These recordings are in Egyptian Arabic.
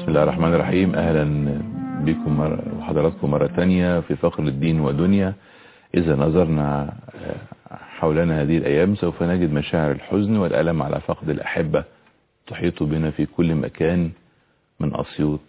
بسم الله الرحمن الرحيم أهلا بكم مر... وحضراتكم مرة تانية في فقر الدين ودنيا إذا نظرنا حولنا هذه الأيام سوف نجد مشاعر الحزن والألم على فقد الأحبة تحيط بنا في كل مكان من أسيوط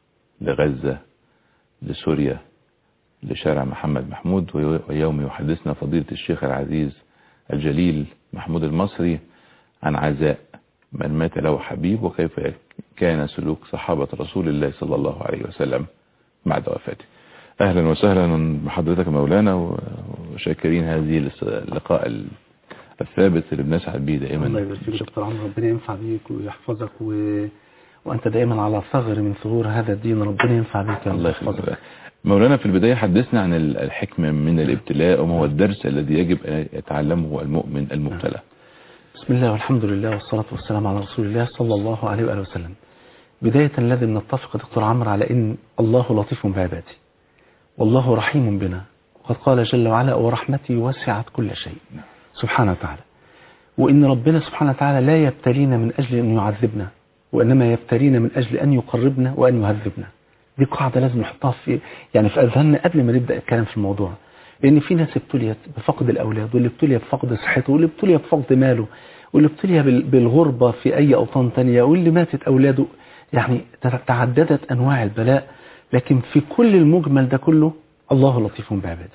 لغزة لسوريا لشارع محمد محمود ويوم يحدثنا فضيلة الشيخ العزيز الجليل محمود المصري عن عزاء من مات له حبيب وكيف كان سلوك صحابة رسول الله صلى الله عليه وسلم بعد وفاته أهلا وسهلا بحضرتك مولانا وشاكرين هذه اللقاء الثابت اللي بنسعد به دائما الله يبارك فيك دكتور عمرو ربنا ينفع بيك ويحفظك و... وأنت دائما على ثغر من ثغور هذا الدين ربنا ينفع بك الله يحفظك مولانا في البداية حدثنا عن الحكمة من الابتلاء وما هو الدرس الذي يجب أن يتعلمه المؤمن المبتلى بسم الله والحمد لله والصلاة والسلام على رسول الله صلى الله عليه وآله وسلم بداية لازم نتفق دكتور عمرو على إن الله لطيف بعباده والله رحيم بنا وقد قال جل وعلا ورحمتي وسعت كل شيء سبحانه وتعالى وإن ربنا سبحانه وتعالى لا يبتلينا من أجل أن يعذبنا وإنما يبتلينا من أجل أن يقربنا وأن يهذبنا دي قاعدة لازم نحطها في يعني في أذهاننا قبل ما نبدأ الكلام في الموضوع لأن في ناس ابتليت بفقد الأولاد واللي ابتلي بفقد صحته واللي ابتلي بفقد ماله واللي ابتلي بالغربة في أي أوطان تانية واللي ماتت أولاده يعني تعددت أنواع البلاء لكن في كل المجمل ده كله الله لطيف بعباده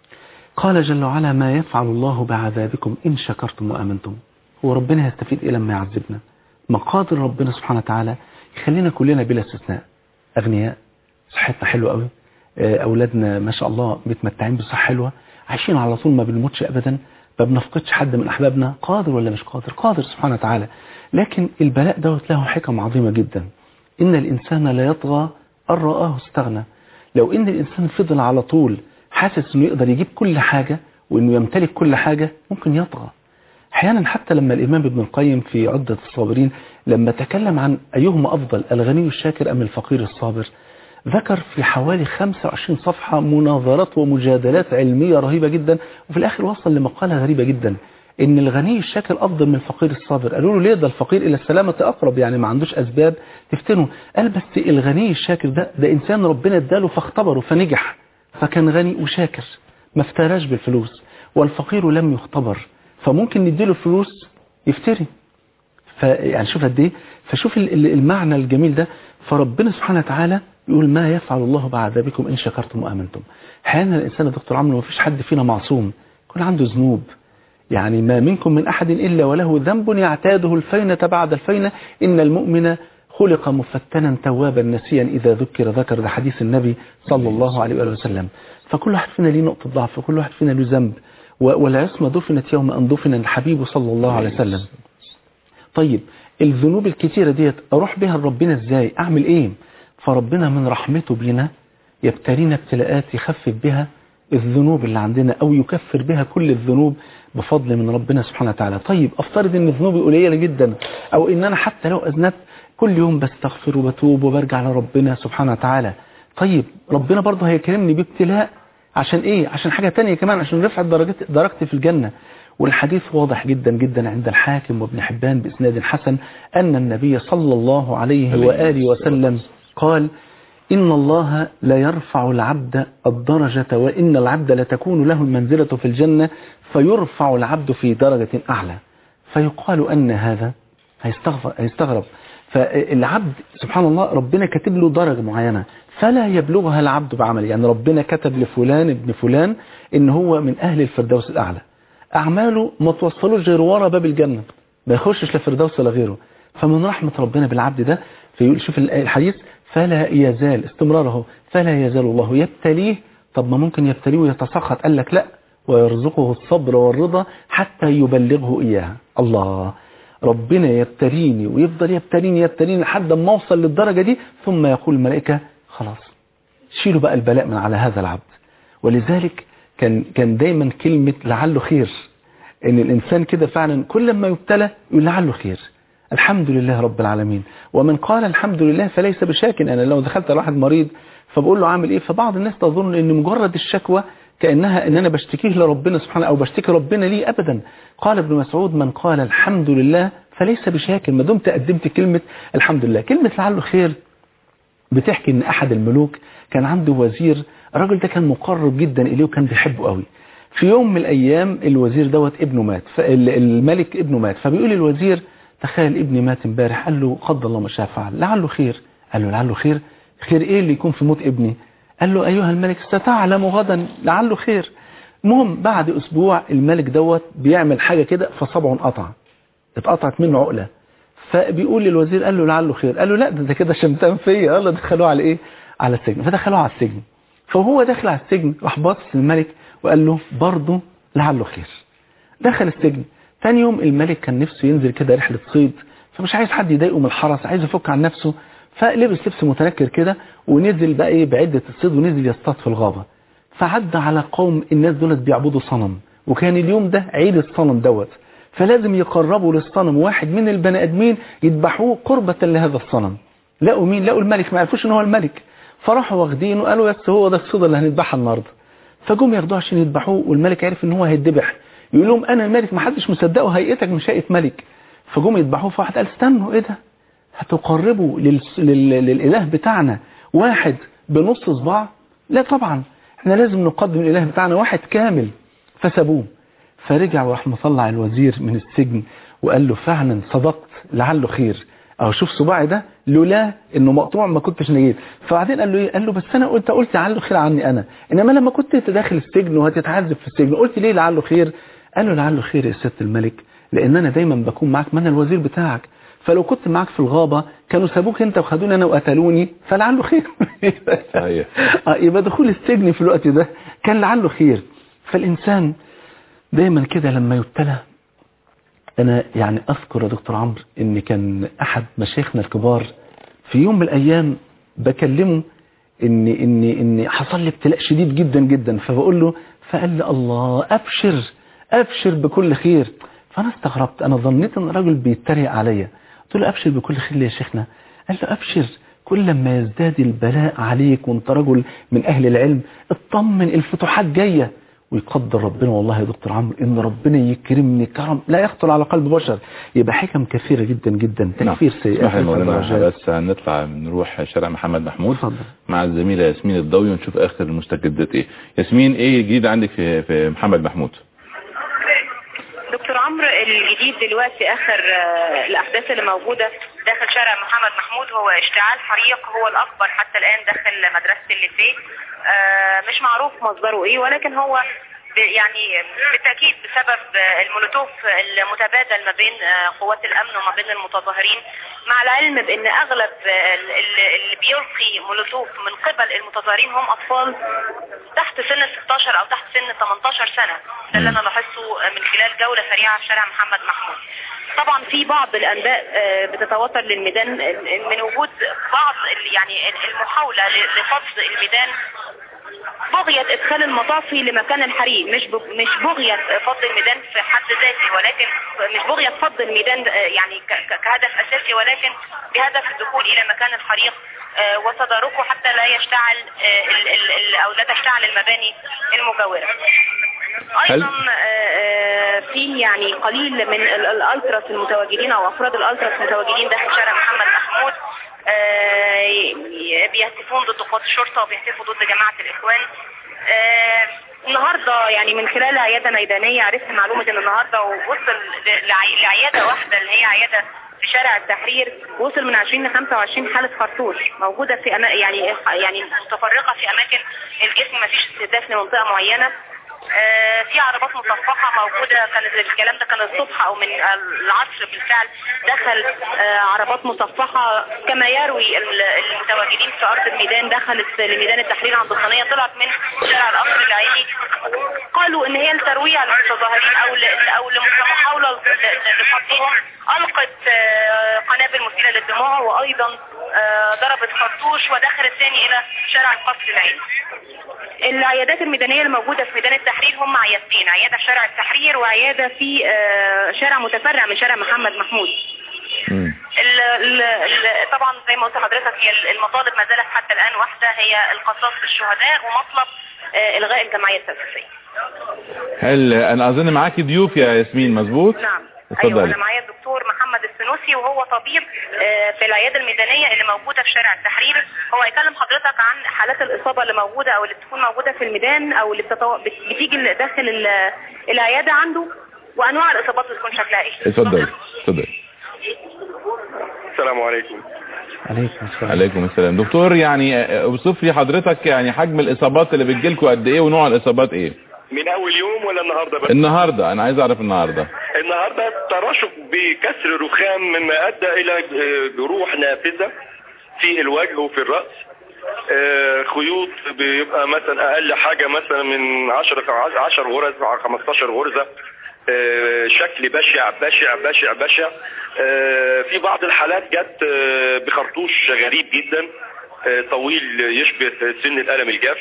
قال جل وعلا ما يفعل الله بعذابكم إن شكرتم وآمنتم هو ربنا يستفيد إيه لما يعذبنا مقادر ربنا سبحانه وتعالى يخلينا كلنا بلا استثناء أغنياء صحتنا حلوة قوي أولادنا ما شاء الله متمتعين بصحة حلوة عايشين على طول ما بنموتش أبدا ما بنفقدش حد من أحبابنا قادر ولا مش قادر قادر سبحانه وتعالى لكن البلاء دوت له حكم عظيمة جدا إن الإنسان لا يطغى أن رآه استغنى لو إن الإنسان فضل على طول حاسس إنه يقدر يجيب كل حاجة وإنه يمتلك كل حاجة ممكن يطغى أحيانا حتى لما الإمام ابن القيم في عدة الصابرين لما تكلم عن أيهما أفضل الغني الشاكر أم الفقير الصابر ذكر في حوالي 25 صفحة مناظرات ومجادلات علمية رهيبة جدا وفي الآخر وصل لمقالة غريبة جدا ان الغني الشاكر افضل من الفقير الصابر قالوا له ليه ده الفقير الى السلامة اقرب يعني ما عندوش اسباب تفتنه قال بس الغني الشاكر ده ده انسان ربنا اداله فاختبره فنجح فكان غني وشاكر ما افتراش بالفلوس والفقير لم يختبر فممكن نديله فلوس يفتري فيعني شوف قد ايه فشوف المعنى الجميل ده فربنا سبحانه وتعالى يقول ما يفعل الله بعذابكم ان شكرتم وامنتم احيانا الانسان يا دكتور عمرو ما فيش حد فينا معصوم يكون عنده ذنوب يعني ما منكم من أحد إلا وله ذنب يعتاده الفينة بعد الفينة إن المؤمن خلق مفتنا توابا نسيا إذا ذكر ذكر ده حديث النبي صلى الله عليه وآله وسلم فكل واحد فينا ليه نقطة ضعف وكل واحد فينا له ذنب والعصمة دفنت يوم أن دفن الحبيب صلى الله عليه وسلم طيب الذنوب الكتيرة ديت أروح بها لربنا إزاي أعمل إيه فربنا من رحمته بينا يبتلينا ابتلاءات يخفف بها الذنوب اللي عندنا أو يكفر بها كل الذنوب بفضل من ربنا سبحانه وتعالى طيب أفترض أن ذنوبي قليلة جدا أو أن أنا حتى لو أذنبت كل يوم بستغفر وبتوب وبرجع لربنا سبحانه وتعالى طيب ربنا برضه هيكرمني بابتلاء عشان إيه عشان حاجة تانية كمان عشان رفعت درجتي في الجنة والحديث واضح جدا جدا عند الحاكم وابن حبان بإسناد حسن أن النبي صلى الله عليه وآله وسلم قال إن الله لا يرفع العبد الدرجة وإن العبد لتكون له المنزلة في الجنة فيرفع العبد في درجة أعلى فيقال أن هذا هيستغرب, هيستغرب فالعبد سبحان الله ربنا كاتب له درجة معينة فلا يبلغها العبد بعمله يعني ربنا كتب لفلان ابن فلان إن هو من أهل الفردوس الأعلى أعماله ما توصلوش غير ورا باب الجنة ما يخشش لفردوس ولا غيره فمن رحمة ربنا بالعبد ده فيقول شوف الحديث فلا يزال استمراره فلا يزال الله يبتليه طب ما ممكن يبتليه ويتسخط قال لك لا ويرزقه الصبر والرضا حتى يبلغه إياها الله ربنا يبتليني ويفضل يبتليني يبتليني لحد ما اوصل للدرجة دي ثم يقول الملائكة خلاص شيلوا بقى البلاء من على هذا العبد ولذلك كان كان دايما كلمة لعله خير ان الانسان كده فعلا كل ما يبتلى يقول لعله خير الحمد لله رب العالمين ومن قال الحمد لله فليس بشاك انا لو دخلت على واحد مريض فبقول له عامل ايه فبعض الناس تظن ان مجرد الشكوى كأنها ان انا بشتكيه لربنا سبحانه او بشتكي ربنا ليه ابدا قال ابن مسعود من قال الحمد لله فليس بشاكر ما دمت قدمت كلمة الحمد لله كلمة لعله خير بتحكي ان احد الملوك كان عنده وزير الراجل ده كان مقرب جدا اليه وكان بيحبه قوي في يوم من الايام الوزير دوت ابنه مات الملك ابنه مات فبيقول الوزير تخيل ابني مات امبارح قال له قدر الله ما شاء فعل لعله خير قال له لعله خير خير ايه اللي يكون في موت ابني قال له ايها الملك ستعلم غدا لعله خير المهم بعد اسبوع الملك دوت بيعمل حاجة كده فصبعه انقطع اتقطعت منه عقلة فبيقول للوزير قال له لعله خير قال له لا ده, ده كده شمتان فيا يلا دخلوه على ايه على السجن فدخلوه على السجن فهو داخل على السجن راح باصص للملك وقال له برضه لعله خير دخل السجن تاني يوم الملك كان نفسه ينزل كده رحلة صيد فمش عايز حد يضايقه من الحرس عايز يفك عن نفسه فلبس لبس متنكر كده ونزل بقى ايه بعدة الصيد ونزل يصطاد في الغابة فعدى على قوم الناس دولت بيعبدوا صنم وكان اليوم ده عيد الصنم دوت فلازم يقربوا للصنم واحد من البني ادمين يذبحوه قربة لهذا الصنم لقوا مين لقوا الملك ما عرفوش ان هو الملك فراحوا واخدينه وقالوا يس هو ده الصيد اللي هنذبحها النهارده فجم ياخدوه عشان يذبحوه والملك عرف ان هو هيتذبح يقول لهم انا الملك ما حدش مصدقه هيئتك مش هيئه ملك فجم يذبحوه فواحد قال استنوا ايه ده هتقربوا لل... لل... للاله بتاعنا واحد بنص صباع لا طبعا احنا لازم نقدم الاله بتاعنا واحد كامل فسابوه فرجع وراح مطلع الوزير من السجن وقال له فعلا صدقت لعله خير اهو شوف صباعي ده لولا انه مقطوع ما كنتش نجيت فبعدين قال له ايه قال له بس انا قلت قلت لعله خير عني انا انما لما كنت داخل السجن وهتتعذب في السجن قلت ليه لعله خير قال له لعله خير يا سياده الملك لان انا دايما بكون معاك ما انا الوزير بتاعك فلو كنت معاك في الغابة كانوا سابوك انت وخدوني انا وقتلوني فلعله خير صحيح يبقى دخول السجن في الوقت ده كان لعله خير فالانسان دايما كده لما يبتلى انا يعني اذكر يا دكتور عمرو ان كان احد مشايخنا الكبار في يوم من الايام بكلمه ان ان ان حصل لي ابتلاء شديد جدا جدا فبقول له فقال لي الله ابشر ابشر بكل خير فانا استغربت انا ظنيت ان الراجل بيتريق عليا قلت له ابشر بكل خير يا شيخنا قال له ابشر كل ما يزداد البلاء عليك وانت رجل من اهل العلم اطمن الفتوحات جايه ويقدر ربنا والله يا دكتور عمرو ان ربنا يكرمني كرم لا يخطر على قلب بشر يبقى حكم كثيره جدا جدا تكفير سيئات اسمح لي مولانا بس هنطلع نروح شارع محمد محمود اتفضل. مع الزميله ياسمين الضوي ونشوف اخر المستجدات ايه ياسمين ايه جديد عندك في في محمد محمود دكتور عمرو الجديد دلوقتي اخر آه، الاحداث اللي موجوده داخل شارع محمد محمود هو اشتعال حريق هو الاكبر حتى الان داخل مدرسه الليسيه آه، مش معروف مصدره ايه ولكن هو ب- يعني بالتاكيد بسبب آه، المولوتوف المتبادل ما بين آه، قوات الامن وما بين المتظاهرين مع العلم بان اغلب آه، ال- ال- اللي بيلقي مولوتوف من قبل المتظاهرين هم اطفال تحت سن 16 او تحت سن 18 سنه ده اللي انا لاحظته من خلال جوله سريعه في شارع محمد محمود طبعا في بعض الانباء آه، بتتواتر للميدان من وجود بعض ال- يعني المحاوله ل- لفض الميدان بغية ادخال المطافي لمكان الحريق مش ب... مش بغية فض الميدان في حد ذاته ولكن مش بغية فض الميدان آه، يعني ك... ك- كهدف اساسي ولكن بهدف الدخول الى مكان الحريق آه، وتداركه حتى لا يشتعل آه، ال... ال... ال... او لا تشتعل المباني المجاورة ايضا آه، آه، في يعني قليل من ال- الالتراس المتواجدين او افراد الالتراس المتواجدين داخل شارع محمد محمود آه، ي- بيهتفون ضد قوات الشرطه وبيهتفوا ضد جماعه الاخوان آه، النهارده يعني من خلال عياده ميدانيه عرفت معلومه ان النهارده وصل ل- لعي- لعياده واحده اللي هي عياده في شارع التحرير وصل من 20 ل 25 حاله خرطوش موجوده في أما يعني يعني متفرقه في اماكن الجسم ما فيش استهداف لمنطقه معينه آه، في عربات مصفحة موجودة كانت الكلام ده كان الصبح او من العصر بالفعل دخل آه، عربات مصفحة كما يروي ال- المتواجدين في ارض الميدان دخلت لميدان التحرير عند الصينية طلعت من شارع القصر العيني قالوا ان هي لترويع المتظاهرين او ل- او لمحاولة ل- ل- لفضهم القت آه، قنابل مسيلة للدموع وايضا آه، ضربت خرطوش ودخلت ثاني الى شارع القصر العيني العيادات الميدانية الموجودة في ميدان التحرير هم عيادتين عيادة في شارع التحرير وعيادة في آه، شارع متفرع من شارع محمد محمود مم. ال ال ال طبعا زي ما قلت لحضرتك هي المطالب ما زالت حتى الآن واحدة هي القصاص بالشهداء ومطلب آه، إلغاء الجمعية التأسيسية هل انا اظن معاكي ضيوف يا ياسمين مظبوط نعم اتفضلي. أيوة أنا معايا الدكتور محمد السيد السنوسي وهو طبيب آه، في العياده الميدانيه اللي موجوده في شارع التحرير هو هيكلم حضرتك عن حالات الاصابه اللي موجوده او اللي بتكون موجوده في الميدان او اللي بتتو... بت- بتيجي داخل ال- العياده عنده وانواع الاصابات بتكون شكلها ايه اتفضل اتفضل السلام عليكم عليكم السلام عليكم السلام دكتور يعني آه، اوصف لي حضرتك يعني حجم الاصابات اللي بتجيلكوا قد ايه ونوع الاصابات ايه من اول يوم ولا النهارده بس النهارده انا عايز اعرف النهارده النهارده ترشح بكسر رخام مما ادى الى آه، جروح نافذه في الوجه وفي الراس آه، خيوط بيبقى مثلا اقل حاجه مثلا من 10 10 غرز مع 15 غرزه آه، شكل بشع بشع بشع بشع آه، في بعض الحالات جت آه، بخرطوش غريب جدا آه، طويل يشبه سن القلم الجاف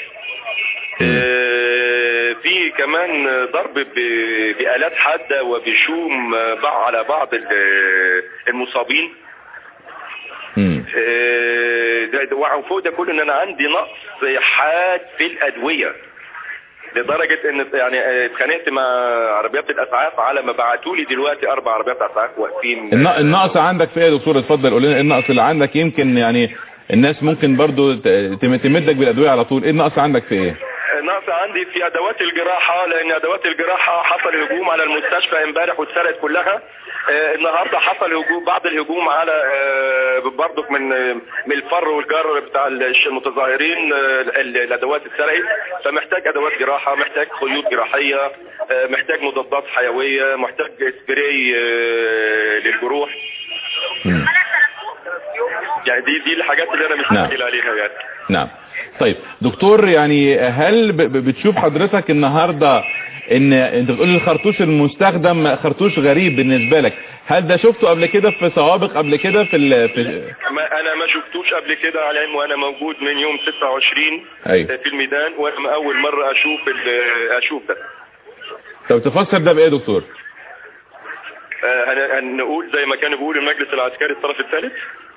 آه، في كمان ضرب ب- بآلات حادة وبشوم آه، بعض على بعض ال- المصابين امم آه، ده- ده- وفوق ده كله ان انا عندي نقص حاد في الادويه لدرجه ان يعني آه، اتخانقت مع عربيات الاسعاف على ما بعتوا لي دلوقتي اربع عربيات اسعاف واقفين الن- النقص عندك في ايه يا دكتور اتفضل قول لنا ايه النقص اللي عندك يمكن يعني الناس ممكن برضو ت- تم- تمدك بالادويه على طول ايه النقص عندك في ايه نقص عندي في ادوات الجراحه لان ادوات الجراحه حصل هجوم على المستشفى امبارح واتسرقت كلها آه، النهارده حصل هجوم بعض الهجوم على آه، برضك من من الفر والجر بتاع الش- المتظاهرين آه، ال- الادوات اتسرقت فمحتاج ادوات جراحه محتاج خيوط جراحيه آه، محتاج مضادات حيويه محتاج سبراي آه، للجروح مم. يعني دي دي الحاجات اللي انا مستعجل عليها يعني نعم طيب دكتور يعني هل ب- ب- بتشوف حضرتك النهاردة ان انت بتقول الخرطوش المستخدم خرطوش غريب بالنسبة لك هل ده شفته قبل كده في سوابق قبل كده في, ال... في... ما انا ما شفتوش قبل كده على علم وانا موجود من يوم 26 أيوة. في الميدان وانا اول مره اشوف ال- اشوف ده طب تفسر ده بايه يا دكتور آه، هن- هنقول زي ما كان بيقول المجلس العسكري الطرف الثالث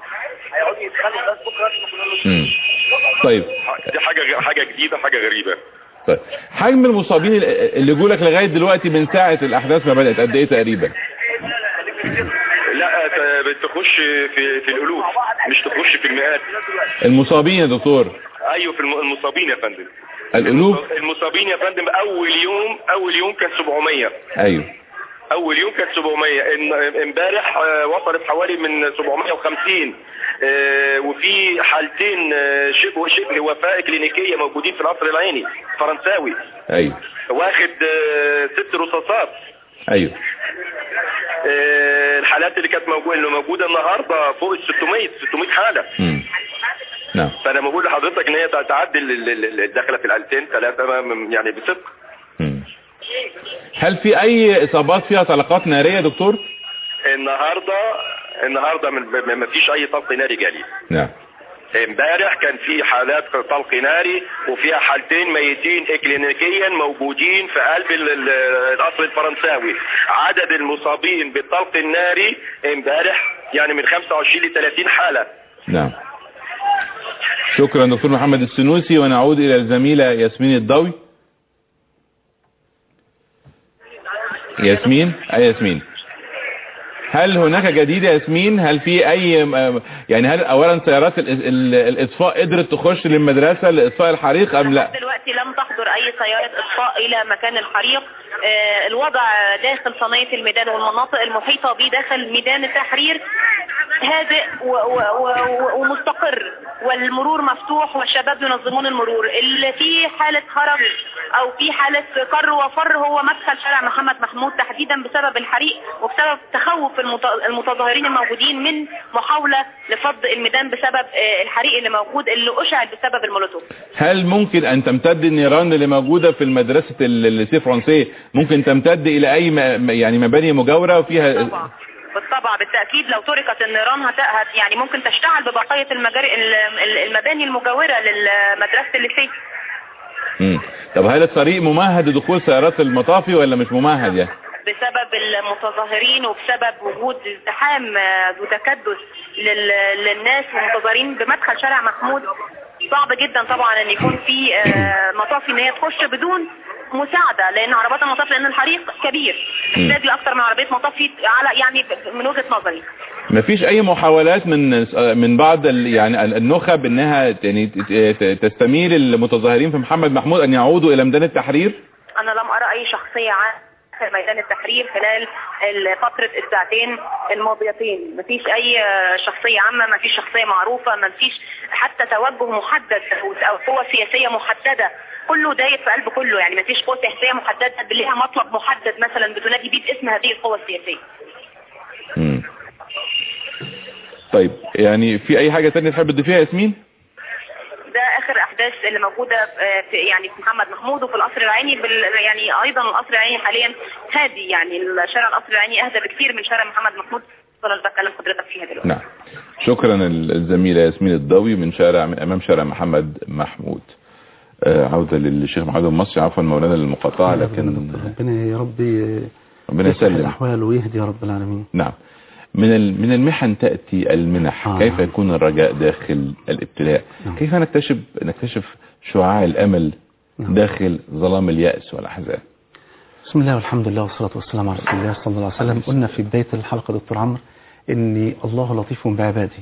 مم. طيب دي حاجه حاجه جديده حاجه غريبه طيب حجم المصابين اللي- اللي جولك لغاية دلوقتي من ساعة الاحداث ما بدأت قد ايه تقريبا لا ت- بتخش في في الالوف مش تخش في المئات المصابين يا دكتور ايوه في الم- المصابين يا فندم الالوف المصابين يا فندم اول يوم اول يوم كان 700 ايوه اول يوم كانت 700 إن- امبارح آه، وصلت حوالي من 750 آه، وفي حالتين آه، شبه شبه وفاه كلينيكيه موجودين في القصر العيني فرنساوي ايوه واخد آه، ست رصاصات ايوه آه، الحالات اللي كانت موجوده اللي موجوده النهارده فوق ال 600 600 حاله مم. نعم فانا بقول لحضرتك ان هي تعدي ال- ال- ال- الداخله في ال 2000 ثلاثه يعني بصدق مم. هل في اي اصابات فيها طلقات نارية يا دكتور النهارده النهارده من- ما فيش اي طلق ناري جالي نعم امبارح كان في حالات طلق ناري وفيها حالتين ميتين اكلينيكيا موجودين في قلب ال- ال- القصر الفرنساوي عدد المصابين بالطلق الناري امبارح يعني من 25 ل 30 حاله نعم شكرا دكتور محمد السنوسي ونعود الى الزميلة ياسمين الضوي ياسمين اي ياسمين هل هناك جديد يا ياسمين هل في اي يعني هل اولا سيارات ال- ال- الاطفاء قدرت تخش للمدرسة لاطفاء الحريق ام لا دلوقتي لم تحضر اي سيارة اطفاء الى مكان الحريق آه، الوضع داخل صناية الميدان والمناطق المحيطة به داخل ميدان التحرير هادئ و- و- و- ومستقر والمرور مفتوح والشباب ينظمون المرور اللي في حالة هرج او في حالة كر وفر هو مدخل شارع محمد محمود تحديدا بسبب الحريق وبسبب تخوف المت- المتظاهرين الموجودين من محاولة لفض الميدان بسبب آه، الحريق اللي موجود اللي اشعل بسبب المولوتوف هل ممكن ان تمتد النيران اللي موجودة في المدرسة ال- الليسيه فرنسيه ممكن تمتد الى اي م- يعني مباني مجاورة وفيها بالطبع بالطبع بالتأكيد لو تركت النيران هت... هت... يعني ممكن تشتعل ببقية المجاري ال- ال- المباني المجاورة للمدرسة الليسيه مم. طب هل الطريق ممهد لدخول سيارات المطافي ولا مش ممهد يعني بسبب المتظاهرين وبسبب وجود ازدحام آه، وتكدس لل... للناس والمتظاهرين بمدخل شارع محمود صعب جدا طبعا ان يكون في آه، مطافي ان هي تخش بدون مساعده لان عربات المطاف لان الحريق كبير مم. محتاج لاكثر من عربيه مطاف في- على يعني ب- من وجهه نظري مفيش اي محاولات من من بعض ال- يعني النخب انها يعني ت- ت- تستميل المتظاهرين في محمد محمود ان يعودوا الى ميدان التحرير انا لم ارى اي شخصيه عن في ميدان التحرير خلال ال- فتره الساعتين الماضيتين مفيش اي آه، شخصيه عامه مفيش شخصيه معروفه مفيش حتى توجه محدد أو- او قوه سياسيه محدده كله داير في قلب كله يعني مفيش قوه سياسيه محدده لها مطلب محدد مثلا بتنادي بيه باسم هذه القوه السياسيه مم. طيب يعني في اي حاجة تانية تحب تضيفيها يا ياسمين ده اخر احداث اللي موجوده آه، في يعني في محمد محمود وفي القصر العيني بال يعني ايضا القصر العيني حاليا هادي يعني شارع القصر العيني اهدى بكثير من شارع محمد محمود اللي بتكلم حضرتك فيها دلوقتي نعم شكرا الزميلة ياسمين الضوي من شارع من امام شارع محمد محمود آه، عودة للشيخ محمد المصري عفوا مولانا للمقاطعة لكن ربنا يا رب ربنا يصلح يسلم الاحوال ويهدي يا رب العالمين نعم من ال- من المحن تأتي المنح آه. كيف يكون الرجاء داخل الابتلاء نعم. كيف نكتشف نكتشف شعاع الأمل نعم. داخل ظلام اليأس والأحزان بسم الله والحمد لله والصلاة والسلام على رسول الله صلى الله عليه وسلم قلنا في بداية الحلقة دكتور عمرو ان الله لطيف بعباده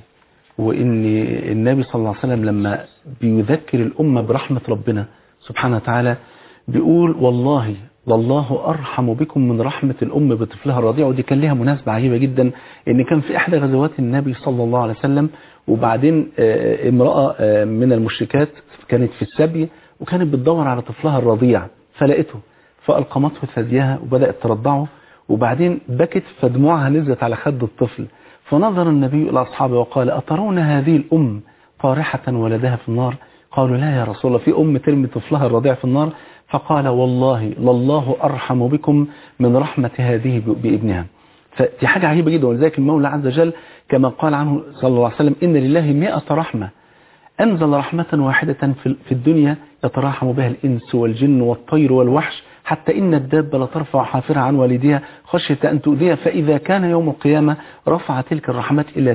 وان النبي صلى الله عليه وسلم لما بيذكر الأمة برحمة ربنا سبحانه وتعالى بيقول والله والله أرحم بكم من رحمة الأم بطفلها الرضيع ودي كان لها مناسبة عجيبة جدا ان كان في إحدى غزوات النبي صلى الله عليه وسلم وبعدين آه، امرأة آه، من المشركات كانت في السبي وكانت بتدور على طفلها الرضيع فلقته فألقمته ثديها وبدأت ترضعه وبعدين بكت فدموعها نزلت على خد الطفل فنظر النبي إلى أصحابه وقال أترون هذه الأم طارحة ولدها في النار قالوا لا يا رسول الله في أم ترمي طفلها الرضيع في النار فقال والله لله أرحم بكم من رحمة هذه ب- بابنها فدي حاجة عجيبة جدا ولذلك المولى عز وجل كما قال عنه صلى الله عليه وسلم إن لله مئة رحمة أنزل رحمة واحدة في في الدنيا يتراحم بها الإنس والجن والطير والوحش حتى إن الدابة لترفع حافرها عن والدها خشية أن تؤذيها فإذا كان يوم القيامة رفع تلك الرحمات إلى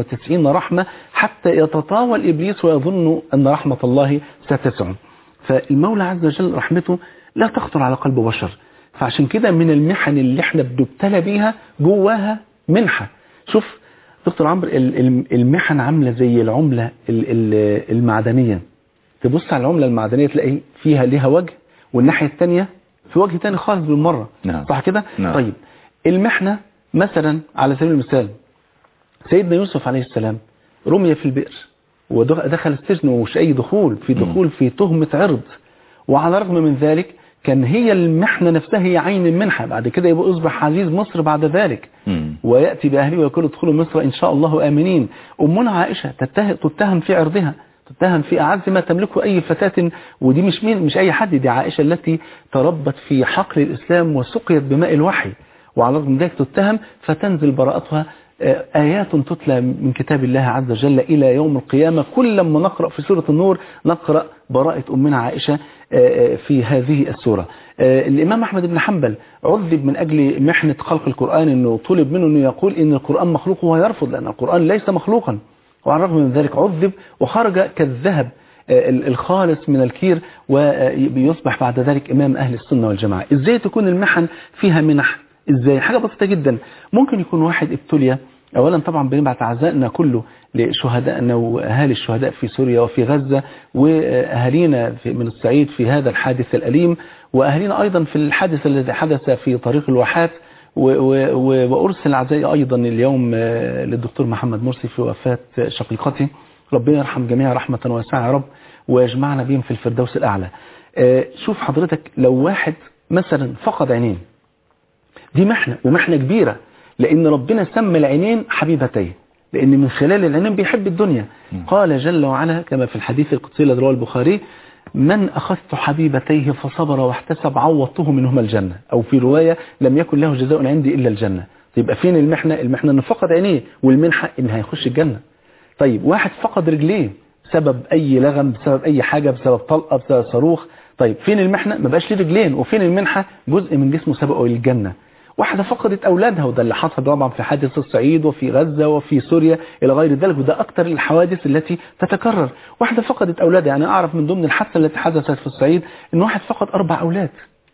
99 رحمة حتى يتطاول إبليس ويظن أن رحمة الله ستسعه فالمولى عز وجل رحمته لا تخطر على قلب بشر فعشان كده من المحن اللي احنا بنبتلى بيها جواها منحة شوف دكتور عمرو ال- ال- المحن عاملة زي العملة ال- ال- المعدنية تبص على العملة المعدنية تلاقي فيها ليها وجه والناحية التانية في وجه تاني خالص بالمرة نعم. صح كده نعم. طيب المحنة مثلا على سبيل المثال سيدنا يوسف عليه السلام رمي في البئر ودخل السجن ومش أي دخول في دخول في تهمة عرض وعلى الرغم من ذلك كان هي المحنة نفسها هي عين المنحة بعد كده يبقى أصبح عزيز مصر بعد ذلك مم. ويأتي بأهله ويقول ادخلوا مصر إن شاء الله آمنين أمنا عائشة تته- تتهم في عرضها تتهم في أعز ما تملكه أي فتاة ودي مش مين مش أي حد دي عائشة التي تربت في حقل الإسلام وسقيت بماء الوحي وعلى الرغم من ذلك تتهم فتنزل براءتها آه، آيات تتلى من كتاب الله عز وجل إلى يوم القيامة كل لما نقرأ في سورة النور نقرأ براءة أمنا عائشة آه، آه، في هذه السورة آه، الإمام أحمد بن حنبل عذب من أجل محنة خلق القرآن أنه طلب منه أنه يقول إن القرآن مخلوق وهو يرفض لأن القرآن ليس مخلوقا وعلى الرغم من ذلك عذب وخرج كالذهب آه، ال- الخالص من الكير ويصبح بعد ذلك إمام أهل السنة والجماعة إزاي تكون المحن فيها منح إزاي حاجة بسيطة جدا ممكن يكون واحد ابتلي أولا طبعا بنبعت عزائنا كله لشهدائنا وأهالي الشهداء في سوريا وفي غزة وأهالينا في- من الصعيد في هذا الحادث الأليم وأهالينا أيضا في الحادث الذي حدث في طريق الواحات و- و- و- وأرسل عزائي أيضا اليوم آه، للدكتور محمد مرسي في وفاة شقيقته ربنا يرحم جميع رحمة واسعة يا رب ويجمعنا بهم في الفردوس الأعلى آه، شوف حضرتك لو واحد مثلا فقد عينين دي محنة ومحنة كبيرة لأن ربنا سمى العينين حبيبتين لأن من خلال العينين بيحب الدنيا قال جل وعلا كما في الحديث القدسي الذي رواه البخاري من أخذت حبيبتيه فصبر واحتسب عوضته منهما الجنة أو في رواية لم يكن له جزاء عندي إلا الجنة يبقى فين المحنة المحنة أنه فقد عينيه والمنحة إن هيخش الجنة طيب واحد فقد رجليه بسبب أي لغم بسبب أي حاجة بسبب طلقة بسبب صاروخ طيب فين المحنة ما بقاش ليه رجلين وفين المنحة جزء من جسمه سبقه للجنة واحدة فقدت أولادها وده اللي حصل طبعا في حادث الصعيد وفي غزة وفي سوريا إلى غير ذلك وده أكثر الحوادث التي تتكرر واحدة فقدت أولادها يعني أعرف من ضمن الحادثة التي حدثت في الصعيد إن واحد فقد أربع أولاد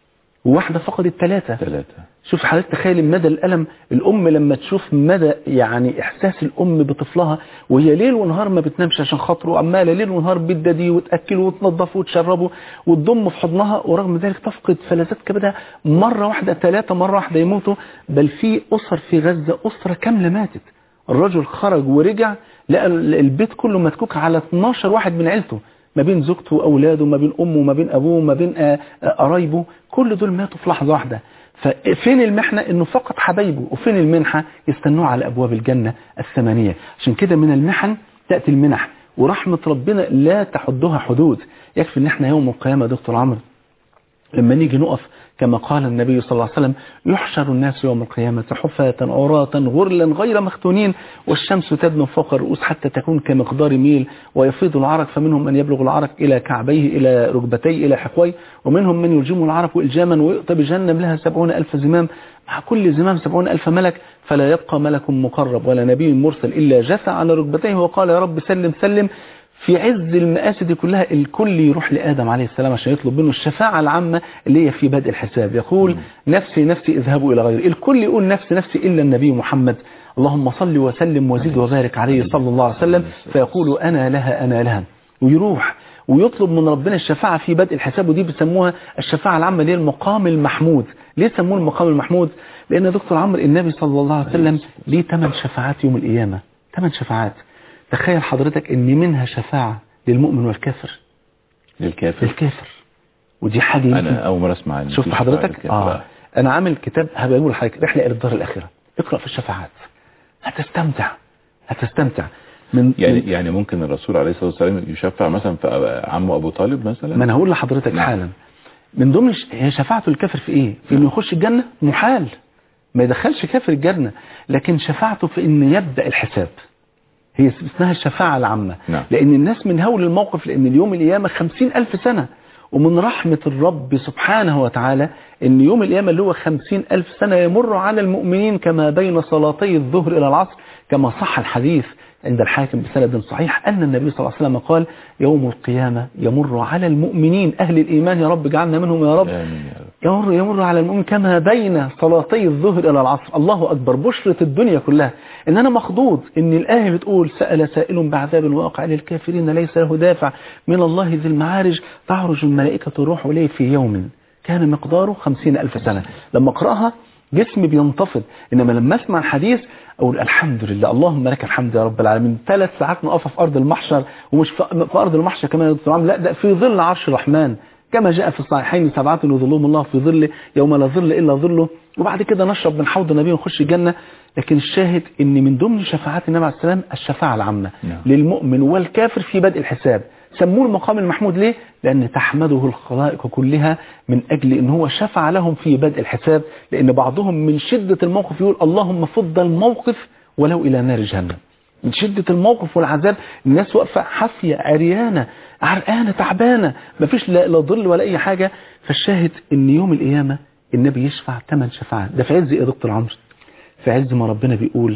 وواحدة فقدت ثلاثة ثلاثة شوف حضرتك تخيل مدى الألم الأم لما تشوف مدى يعني إحساس الأم بطفلها وهي ليل ونهار ما بتنامش عشان خاطره عمالة ليل ونهار بتداديه وتأكله وتنظفه وتشربه وتضمه في حضنها ورغم ذلك تفقد فلذات كبدها مرة واحدة ثلاثة مرة واحدة يموتوا بل في أسر في غزة أسرة كاملة ماتت الرجل خرج ورجع لقى البيت كله متكوك على 12 واحد من عيلته ما بين زوجته وأولاده ما بين أمه ما بين أبوه ما بين آه، آه، قرايبه كل دول ماتوا في لحظة واحدة ففين المحنة انه فقط حبايبه وفين المنحة يستنوه على ابواب الجنة الثمانية عشان كده من المحن تأتي المنح ورحمة ربنا لا تحدها حدود يكفي ان احنا يوم القيامة يا دكتور عمرو لما نيجي نقف كما قال النبي صلى الله عليه وسلم يحشر الناس يوم القيامة حفاة عراة غرلا غير مختونين والشمس تدنو فوق الرؤوس حتى تكون كمقدار ميل ويفيض العرق فمنهم من يبلغ العرق إلى كعبيه إلى ركبتيه إلى حقويه ومنهم من يلجم العرق إلجاما ويؤتى بجهنم لها سبعون ألف زمام مع كل زمام سبعون ألف ملك فلا يبقى ملك مقرب ولا نبي مرسل إلا جثى على ركبتيه وقال يا رب سلم سلم في عز المآسي دي كلها الكل يروح لآدم عليه السلام عشان يطلب منه الشفاعة العامة اللي هي في بدء الحساب يقول نفسي نفسي اذهبوا إلى غيري الكل يقول نفسي نفسي إلا النبي محمد اللهم صل وسلم وزد وبارك عليه صلى الله عليه وسلم فيقول أنا لها أنا لها ويروح ويطلب من ربنا الشفاعة في بدء الحساب ودي بيسموها الشفاعة العامة اللي هي المقام المحمود ليه سموه المقام المحمود لأن يا دكتور عمرو النبي صلى الله عليه وسلم ليه ثمان شفاعات يوم القيامة ثمان شفاعات تخيل حضرتك ان منها شفاعة للمؤمن والكافر للكافر للكافر ودي حاجة يمكن انا اول مرة اسمع إن في شفت شفاعة حضرتك للكافر. اه انا عامل كتاب هبقى اقول لحضرتك رحلة الى الدار الاخرة اقرأ في الشفاعات هتستمتع هتستمتع من يعني من- يعني ممكن الرسول عليه الصلاة والسلام يشفع مثلا في عمه ابو طالب مثلا ما انا هقول لحضرتك نعم. حالا من ضمن ش- هي شفاعته الكافر في ايه في انه يخش الجنة محال ما يدخلش كافر الجنة لكن شفاعته في ان يبدأ الحساب هي اسمها الشفاعة العامة نعم. لأن الناس من هول الموقف لأن اليوم القيامة خمسين ألف سنة ومن رحمة الرب سبحانه وتعالى أن يوم القيامة اللي هو خمسين ألف سنة يمر على المؤمنين كما بين صلاتي الظهر إلى العصر كما صح الحديث عند الحاكم بسند صحيح أن النبي صلى الله عليه وسلم قال يوم القيامة يمر على المؤمنين أهل الإيمان يا رب جعلنا منهم يا رب آمين يا رب يمر يمر على المؤمن كما بين صلاتي الظهر إلى العصر الله أكبر بشرة الدنيا كلها إن أنا مخضوض إن الآية بتقول سأل سائل بعذاب واقع للكافرين ليس له دافع من الله ذي المعارج تعرج الملائكة الروح إليه في يوم كان مقداره خمسين ألف سنة لما أقرأها جسمي بينتفض إنما لما أسمع الحديث أقول الحمد لله اللهم لك الحمد يا رب العالمين ثلاث ساعات نقف في أرض المحشر ومش في في أرض المحشر كمان يا دكتور عمرو، لا ده في ظل عرش الرحمن كما جاء في الصحيحين سبعة يظلهم الله في ظله يوم لا ظل إلا ظله وبعد كده نشرب من حوض النبي ونخش الجنة لكن الشاهد ان من ضمن شفاعات النبي عليه السلام الشفاعة العامة نعم. للمؤمن والكافر في بدء الحساب سموه المقام المحمود ليه؟ لأن تحمده الخلائق كلها من أجل أن هو شفع لهم في بدء الحساب لأن بعضهم من شدة الموقف يقول اللهم فض الموقف ولو إلى نار جهنم من شدة الموقف والعذاب الناس واقفة حافية عريانة عرقانة تعبانة مفيش لا لا ظل ولا أي حاجة فالشاهد ان يوم القيامة النبي يشفع ثمان شفاعات ده في عز ايه يا دكتور عمرو في عز ما ربنا بيقول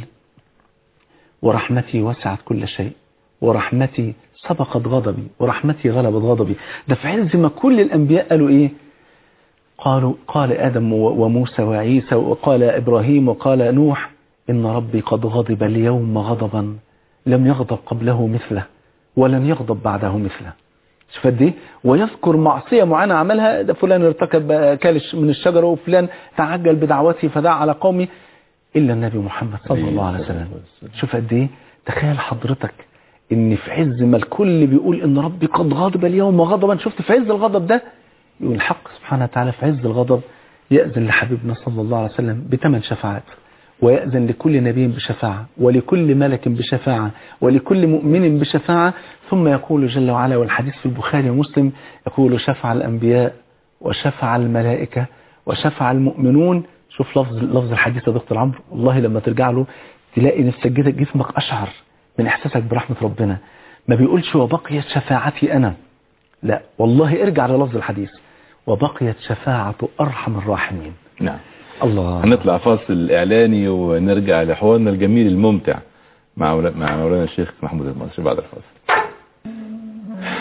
ورحمتي وسعت كل شيء ورحمتي سبقت غضبي ورحمتي غلبت غضبي ده في عز ما كل الأنبياء قالوا إيه قالوا قال آدم و- وموسى وعيسى وقال إبراهيم وقال نوح إن ربي قد غضب اليوم غضبا لم يغضب قبله مثله ولن يغضب بعده مثله شوف قد ايه ويذكر معصية معينة عملها ده فلان ارتكب كل من الشجرة وفلان تعجل بدعوته فدعا على قومه إلا النبي محمد صلى الله عليه وسلم شوف قد ايه تخيل حضرتك ان في عز ما الكل بيقول ان ربي قد غضب اليوم غضبا شفت في عز الغضب ده يقول الحق سبحانه وتعالى في عز الغضب يأذن لحبيبنا صلى الله عليه وسلم بثمان شفاعات ويأذن لكل نبي بشفاعة ولكل ملك بشفاعة ولكل مؤمن بشفاعة ثم يقول جل وعلا والحديث في البخاري ومسلم يقول شفع الأنبياء وشفع الملائكة وشفع المؤمنون شوف لفظ لفظ الحديث يا دكتور عمرو والله لما ترجع له تلاقي نفسك كده جسمك أشعر من إحساسك برحمة ربنا ما بيقولش وبقيت شفاعتي أنا لا والله ارجع للفظ الحديث وبقيت شفاعة أرحم الراحمين نعم الله هنطلع فاصل إعلاني ونرجع لحوارنا الجميل الممتع مع مولا- مع مولانا الشيخ محمود المصري بعد الفاصل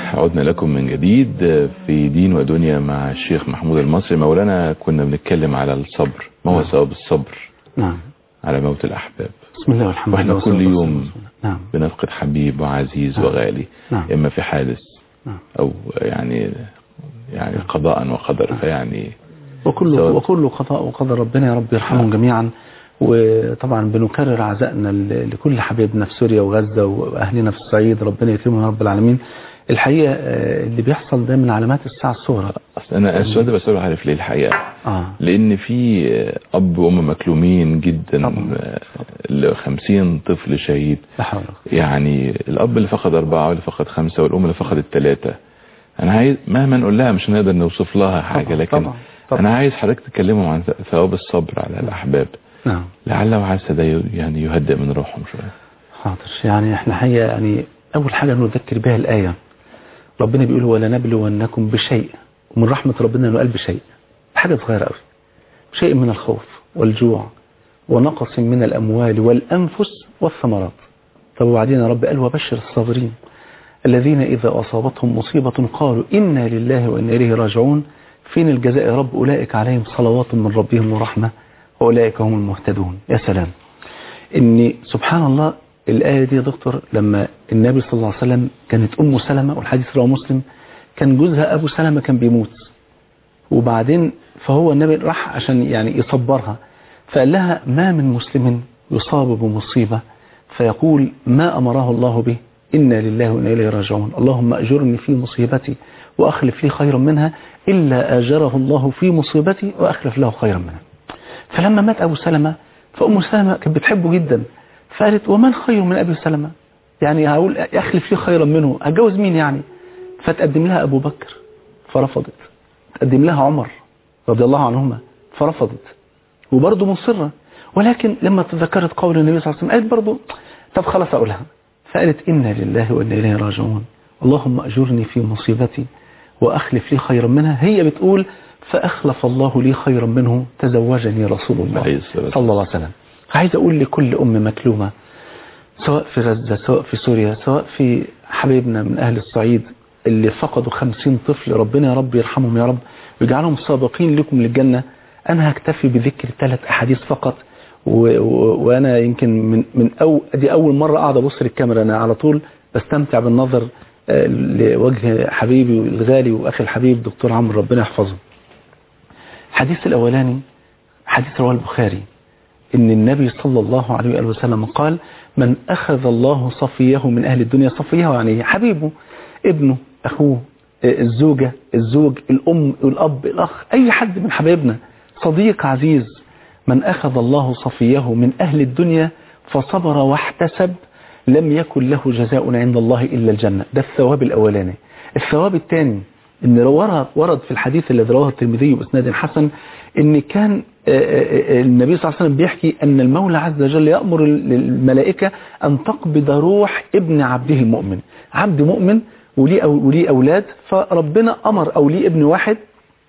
عدنا لكم من جديد في دين ودنيا مع الشيخ محمود المصري مولانا كنا بنتكلم على الصبر ما هو سبب الصبر نعم على موت الأحباب بسم الله والحمد واحنا لله كل والصلاة يوم والسلام. نعم بنفقد حبيب وعزيز نعم. وغالي نعم. إما في حادث نعم. أو يعني يعني قضاء وقدر فيعني وكل سواء. وكل قضاء وقدر ربنا يا رب يرحمهم جميعا وطبعا بنكرر عزائنا ل- لكل حبايبنا في سوريا وغزة وأهلنا في الصعيد ربنا يكرمهم يا رب العالمين الحقيقة آه، اللي بيحصل ده من علامات الساعة الصغرى أصل أنا السؤال ده بسأله عارف ليه الحقيقة آه لأن في أب وأم مكلومين جدا طبعا. ل 50 طفل شهيد لا حول ولا قوة. يعني الأب اللي فقد أربعة واللي فقد خمسة والأم اللي فقدت ثلاثة أنا عايز مهما نقول لها مش هنقدر نوصف لها حاجة طبعا، لكن طبعا، طبعا. أنا عايز حضرتك تكلمهم عن ثواب الصبر على الأحباب نعم لعل وعسى ده يعني يهدئ من روحهم شوية حاضر يعني احنا حقيقة يعني أول حاجة نذكر بها الآية ربنا بيقول ولنبلونكم بشيء ومن رحمة ربنا انه قال بشيء حاجة صغيرة قوي شيء من الخوف والجوع ونقص من الأموال والأنفس والثمرات طب وبعدين يا رب قال وبشر الصابرين الذين إذا أصابتهم مصيبة قالوا إنا لله وإنا إليه راجعون فين الجزاء يا رب أولئك عليهم صلوات من ربهم ورحمة وأولئك هم المهتدون يا سلام ان سبحان الله الآية دي يا دكتور لما النبي صلى الله عليه وسلم كانت أم سلمة والحديث رواه مسلم كان جوزها أبو سلمة كان بيموت وبعدين فهو النبي راح عشان يعني يصبرها فقال لها ما من مسلم يصاب بمصيبة فيقول ما أمره الله به إنا لله وإنا إليه راجعون اللهم أجرني في مصيبتي وأخلف لي خيرا منها إلا أجره الله في مصيبتي وأخلف له خيرا منها فلما مات أبو سلمة فأم سلمة كانت بتحبه جدا فقالت ومن خير من أبي سلمة يعني هقول أخلف لي خيرا منه هتجوز مين يعني فتقدم لها أبو بكر فرفضت تقدم لها عمر رضي الله عنهما فرفضت وبرضه مصرة ولكن لما تذكرت قول النبي صلى الله عليه وسلم قالت برضه طب خلاص أقولها فقالت إنا لله وإنا إليه راجعون اللهم أجرني في مصيبتي وأخلف لي خيرا منها هي بتقول فأخلف الله لي خيرا منه تزوجني رسول عليه الله الصلاة صلى الله عليه وسلم عايز أقول لكل أم مكلومة سواء في غزة سواء في سوريا سواء في حبايبنا من أهل الصعيد اللي فقدوا خمسين طفل ربنا يا رب يرحمهم يا رب ويجعلهم سابقين لكم للجنة أنا هكتفي بذكر ثلاث أحاديث فقط و... و... وأنا يمكن من من أو دي أول مرة أقعد أبص للكاميرا أنا على طول بستمتع بالنظر آه، لوجه حبيبي الغالي وأخي الحبيب دكتور عمرو ربنا يحفظه الحديث الأولاني حديث رواه البخاري إن النبي صلى الله عليه وآله وسلم قال من أخذ الله صفيه من أهل الدنيا صفيه يعني حبيبه ابنه أخوه آه، الزوجة الزوج الأم الأب الأخ أي حد من حبايبنا صديق عزيز من أخذ الله صفيه من أهل الدنيا فصبر واحتسب لم يكن له جزاء عند الله إلا الجنة ده الثواب الأولاني الثواب الثاني ان ورد ورد في الحديث الذي رواه الترمذي باسناد حسن ان كان آه، آه، آه، النبي صلى الله عليه وسلم بيحكي ان المولى عز وجل يأمر الملائكة ان تقبض روح ابن عبده المؤمن عبد مؤمن وليه أو- وليه اولاد فربنا امر او ليه ابن واحد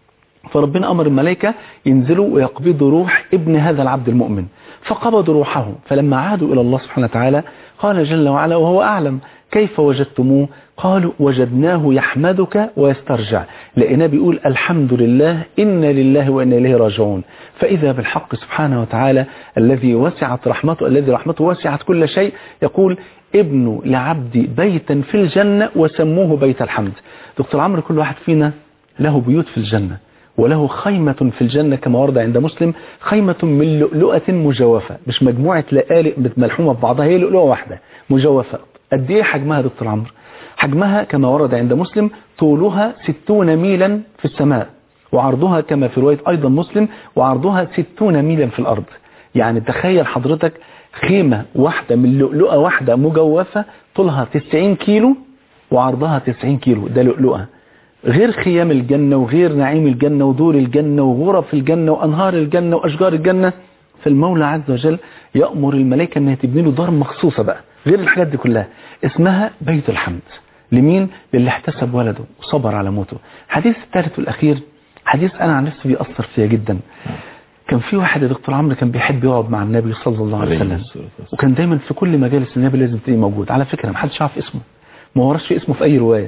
فربنا أمر الملائكة ينزلوا ويقبضوا روح ابن هذا العبد المؤمن فقبضوا روحه فلما عادوا إلى الله سبحانه وتعالى قال جل وعلا وهو أعلم كيف وجدتموه قالوا وجدناه يحمدك ويسترجع لقيناه بيقول الحمد لله إنا لله وإنا إليه راجعون فإذا بالحق سبحانه وتعالى الذي وسعت رحمته الذي رحمته وسعت كل شيء يقول ابن لعبدي بيتا في الجنة وسموه بيت الحمد دكتور عمرو كل واحد فينا له بيوت في الجنة وله خيمة في الجنة كما ورد عند مسلم خيمة من لؤلؤة مجوفة مش مجموعة لآلئ ملحومة في بعضها هي لؤلؤة واحدة مجوفة قد ايه حجمها يا دكتور عمرو حجمها كما ورد عند مسلم طولها ستون ميلا في السماء وعرضها كما في رواية أيضا مسلم وعرضها ستون ميلا في الأرض يعني تخيل حضرتك خيمة واحدة من لؤلؤة واحدة مجوفة طولها 90 كيلو وعرضها 90 كيلو ده لؤلؤة غير خيام الجنة وغير نعيم الجنة ودور الجنة وغرف الجنة وأنهار الجنة وأشجار الجنة فالمولى عز وجل يأمر الملائكة أنها تبني له دار مخصوصة بقى غير الحاجات دي كلها اسمها بيت الحمد لمين؟ للي احتسب ولده وصبر على موته حديث الثالث والأخير حديث أنا عن نفسي بيأثر فيا جدا كان في واحد يا دكتور عمرو كان بيحب يقعد مع النبي صلى الله عليه عليه وسلم الصلاة والسلام. وكان دايما في كل مجالس النبي لازم تلاقيه موجود على فكرة ما حدش عارف اسمه ما وراش اسمه في أي رواية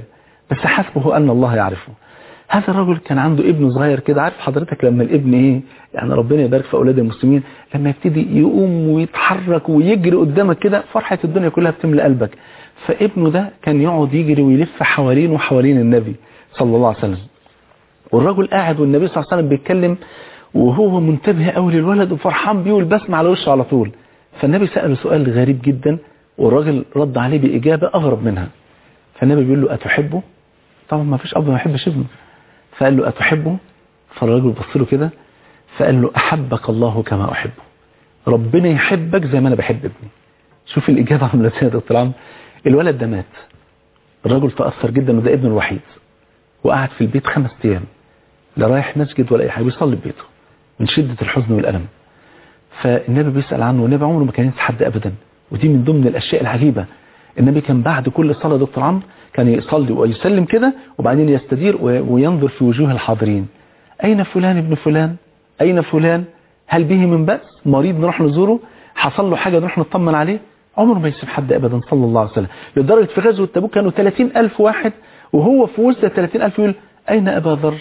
بس حسبه أن الله يعرفه هذا الرجل كان عنده ابن صغير كده عارف حضرتك لما الابن ايه يعني ربنا يبارك في اولاد المسلمين لما يبتدي يقوم ويتحرك ويجري قدامك كده فرحة الدنيا كلها بتملى قلبك فابنه ده كان يقعد يجري ويلف حوالين وحوالين النبي صلى الله عليه وسلم والرجل قاعد والنبي صلى الله عليه وسلم بيتكلم وهو منتبه قوي للولد وفرحان بيه والبسمة على وشه على طول فالنبي سأله سؤال غريب جدا والراجل رد عليه بإجابة أغرب منها فالنبي بيقول له أتحبه طبعا ما فيش أب ما يحبش ابنه فقال له أتحبه فالراجل بص له كده فقال له أحبك الله كما أحبه ربنا يحبك زي ما أنا بحب ابني شوف الإجابة عاملة ازاي يا دكتور عم الولد ده مات الراجل تأثر جدا وده ابنه الوحيد وقعد في البيت خمس أيام لا رايح مسجد ولا أي حاجة بيصلي في بيته من شدة الحزن والألم فالنبي بيسأل عنه والنبي عمره ما كان ينسى حد أبدا ودي من ضمن الأشياء العجيبة النبي كان بعد كل صلاة دكتور عمرو كان يصلي ويسلم كده وبعدين يستدير وينظر في وجوه الحاضرين أين فلان ابن فلان أين فلان هل به من بأس مريض نروح نزوره حصل له حاجة نروح نطمن عليه عمره ما يسيب حد أبدا صلى الله عليه وسلم لدرجة في غزوة تبوك كانوا 30 ألف واحد وهو في وسط 30 ألف يقول أين أبا ذر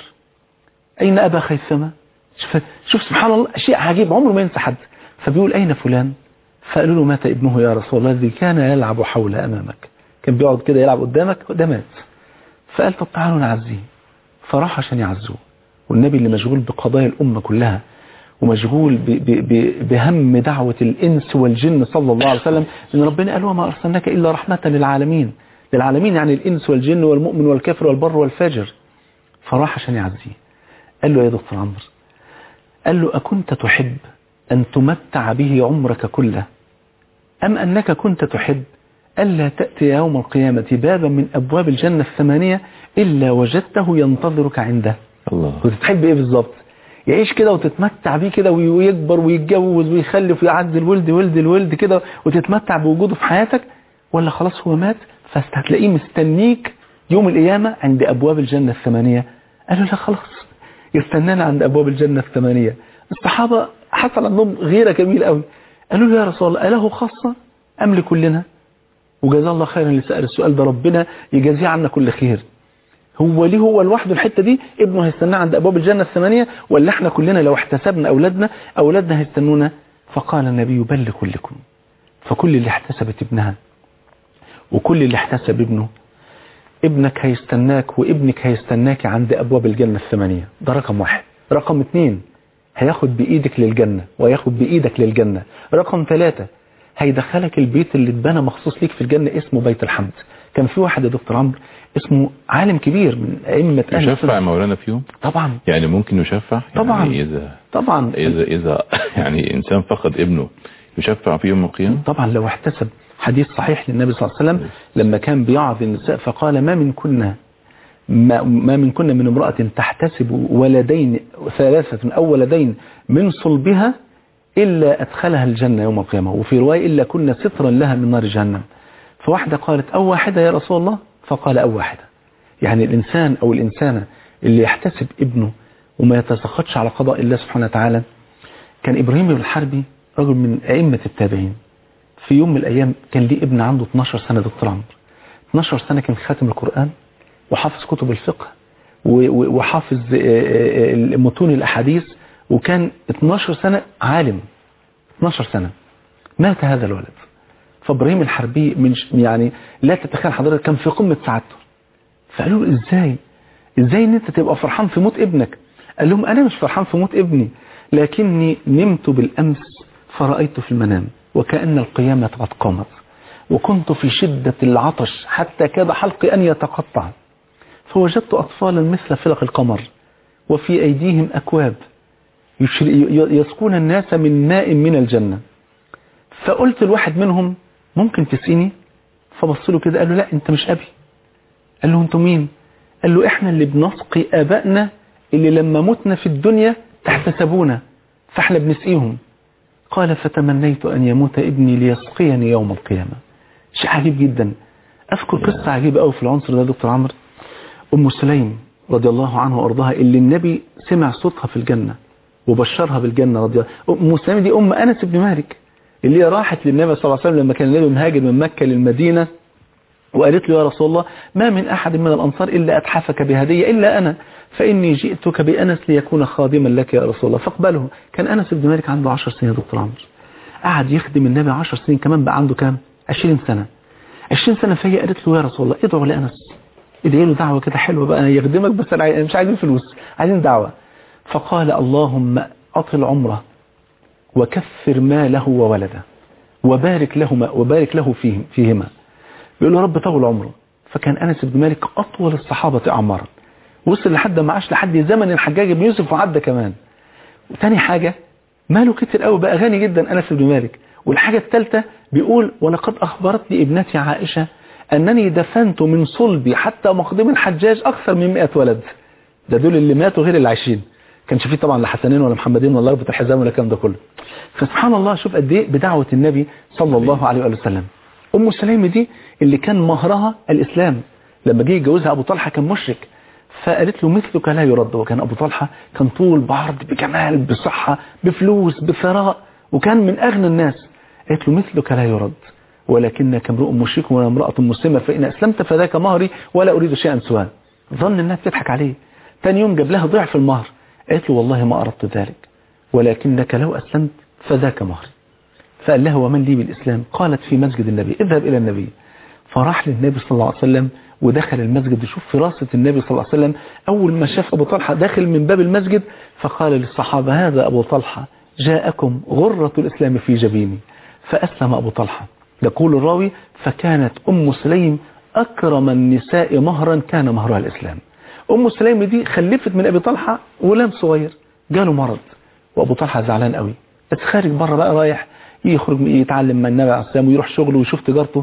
أين أبا خيثمة شوف, شوف سبحان الله شيء عجيب عمره ما ينسى حد فبيقول أين فلان فقالوا له مات ابنه يا رسول الله الذي كان يلعب حول أمامك كان بيقعد كده يلعب قدامك ده مات فقال طب تعالوا نعزيه فراح عشان يعزوه والنبي اللي مشغول بقضايا الأمة كلها ومشغول ب ب ب بهم دعوة الإنس والجن صلى الله عليه وسلم إن ربنا قال وما أرسلناك إلا رحمة للعالمين للعالمين يعني الإنس والجن والمؤمن والكافر والبر والفاجر فراح عشان يعزيه قال له يا دكتور عمرو قال له أكنت تحب أن تمتع به عمرك كله أم أنك كنت تحب ألا تأتي يوم القيامة بابا من أبواب الجنة الثمانية إلا وجدته ينتظرك عنده الله كنت تحب إيه بالظبط يعيش كده وتتمتع بيه كده ويكبر ويتجوز ويخلف ويعز الولد ولد الولد كده وتتمتع بوجوده في حياتك ولا خلاص هو مات فهتلاقيه مستنيك يوم القيامة عند أبواب الجنة الثمانية قالوا لا خلاص يستنانا عند أبواب الجنة الثمانية الصحابة حصل عندهم غيرة جميل قوي قالوا له يا رسول الله أله خاصة أم لكلنا وجزاه الله خيرا اللي سأل السؤال ده ربنا يجازيه عنا كل خير هو ليه هو لوحده الحتة دي ابنه هيستناه عند أبواب الجنة الثمانية ولا احنا كلنا لو احتسبنا أولادنا أولادنا هيستنونا فقال النبي بل لكلكم فكل اللي احتسبت ابنها وكل اللي احتسب ابنه ابنك هيستناك وابنك هيستناك عند أبواب الجنة الثمانية ده رقم واحد رقم اتنين هياخد بإيدك للجنة وياخد بإيدك للجنة رقم ثلاثة هيدخلك البيت اللي اتبنى مخصوص ليك في الجنة اسمه بيت الحمد كان في واحد يا دكتور عمرو اسمه عالم كبير من أئمة أهل يشفع السنة. مولانا فيهم طبعا يعني ممكن يشفع طبعا. يعني إذا طبعا إذا إذا يعني إنسان فقد ابنه يشفع في يوم القيامة طبعا لو احتسب حديث صحيح للنبي صلى الله عليه وسلم لما كان بيعظ النساء فقال ما من كنا ما, ما من كنا من امرأة تحتسب ولدين ثلاثة أو ولدين من صلبها إلا أدخلها الجنة يوم القيامة وفي رواية إلا كنا سترا لها من نار جهنم فواحدة قالت أو واحدة يا رسول الله فقال أو واحدة يعني الإنسان أو الإنسانة اللي يحتسب ابنه وما يتسخطش على قضاء الله سبحانه وتعالى كان إبراهيم بن الحربي رجل من أئمة التابعين في يوم من الأيام كان ليه ابن عنده 12 سنة دكتور عمرو 12 سنة كان خاتم القرآن وحافظ كتب الفقه و- و- وحافظ آه، آه، آه، متون الأحاديث وكان 12 سنة عالم 12 سنة مات هذا الولد فابراهيم الحربي من ش- يعني لا تتخيل حضرتك كان في قمة سعادته فقالوا له ازاي ازاي ان انت تبقى فرحان في موت ابنك قال لهم انا مش فرحان في موت ابني لكني نمت بالامس فرأيت في المنام وكأن القيامة قد قامت وكنت في شدة العطش حتى كاد حلقي أن يتقطع فوجدت أطفالا مثل فلق القمر وفي أيديهم أكواب يشر- ي- يسقون الناس من ماء من الجنة فقلت لواحد منهم ممكن تسقيني فبص له كده قال له لا انت مش ابي قال له انتوا مين قال له احنا اللي بنسقي ابائنا اللي لما متنا في الدنيا تحتسبونا فاحنا بنسقيهم قال فتمنيت ان يموت ابني ليسقيني يوم القيامة شيء عجيب جدا اذكر قصة عجيبة قوي في العنصر ده يا دكتور عمرو ام سليم رضي الله عنها وارضاها اللي النبي سمع صوتها في الجنة وبشرها بالجنة رضي الله ام سليم دي ام انس بن مالك اللي هي راحت للنبي صلى الله عليه وسلم لما كان النبي مهاجر من مكة للمدينة وقالت له يا رسول الله ما من أحد من الأنصار إلا أتحفك بهدية إلا أنا فإني جئتك بأنس ليكون خادما لك يا رسول الله فاقبله كان أنس بن مالك عنده 10 سنين يا دكتور عمرو قعد يخدم النبي 10 سنين كمان بقى عنده كام 20 سنة 20 سنة فهي قالت له يا رسول الله ادعو لأنس ادعي له دعوة كده حلوة بقى يخدمك بس أنا مش عايزين فلوس عايزين دعوة فقال اللهم أطل عمره وكثر ماله وولده وبارك لهما وبارك له فيهم فيهما بيقول له رب طول عمره فكان أنس بن مالك أطول الصحابة أعمارا وصل لحد ما عاش لحد زمن الحجاج بن يوسف وعدى كمان وتاني حاجة ماله كتير قوي بقى غني جدا أنس بن مالك والحاجة الثالثة بيقول ولقد أخبرتني ابنتي عائشة أنني دفنت من صلبي حتى مقدم الحجاج أكثر من 100 ولد ده دول اللي ماتوا غير اللي عايشين كانش فيه طبعا لا حسنين ولا محمدين ولا ربط الحزام ولا الكلام ده كله فسبحان الله شوف قد ايه بدعوة النبي صلى الله عليه وآله وسلم أم سليم دي اللي كان مهرها الإسلام لما جه يتجوزها أبو طلحة كان مشرك فقالت له مثلك لا يرد وكان أبو طلحة كان طول بعرض بجمال بصحة بفلوس بثراء وكان من أغنى الناس قالت له مثلك لا يرد ولكنك امرؤ مشرك ولا امرأة مسلمة فإن أسلمت فذاك مهري ولا أريد شيئا سواه ظن الناس تضحك عليه تاني يوم جاب لها ضعف المهر قالت له والله ما أردت ذلك ولكنك لو أسلمت فذاك مهري فقال لها ومن لي بالإسلام قالت في مسجد النبي اذهب إلى النبي فراح للنبي صلى الله عليه وسلم ودخل المسجد يشوف فراسة النبي صلى الله عليه وسلم أول ما شاف أبو طلحة داخل من باب المسجد فقال للصحابة هذا أبو طلحة جاءكم غرة الإسلام في جبيني فأسلم أبو طلحة يقول الراوي فكانت أم سليم أكرم النساء مهرا كان مهرها الإسلام أم سليم دي خلفت من أبي طلحة ولام صغير جاله مرض وأبو طلحة زعلان قوي بس خارج بره بقى رايح يخرج يتعلم من النبي عليه السلام ويروح شغله ويشوف تجارته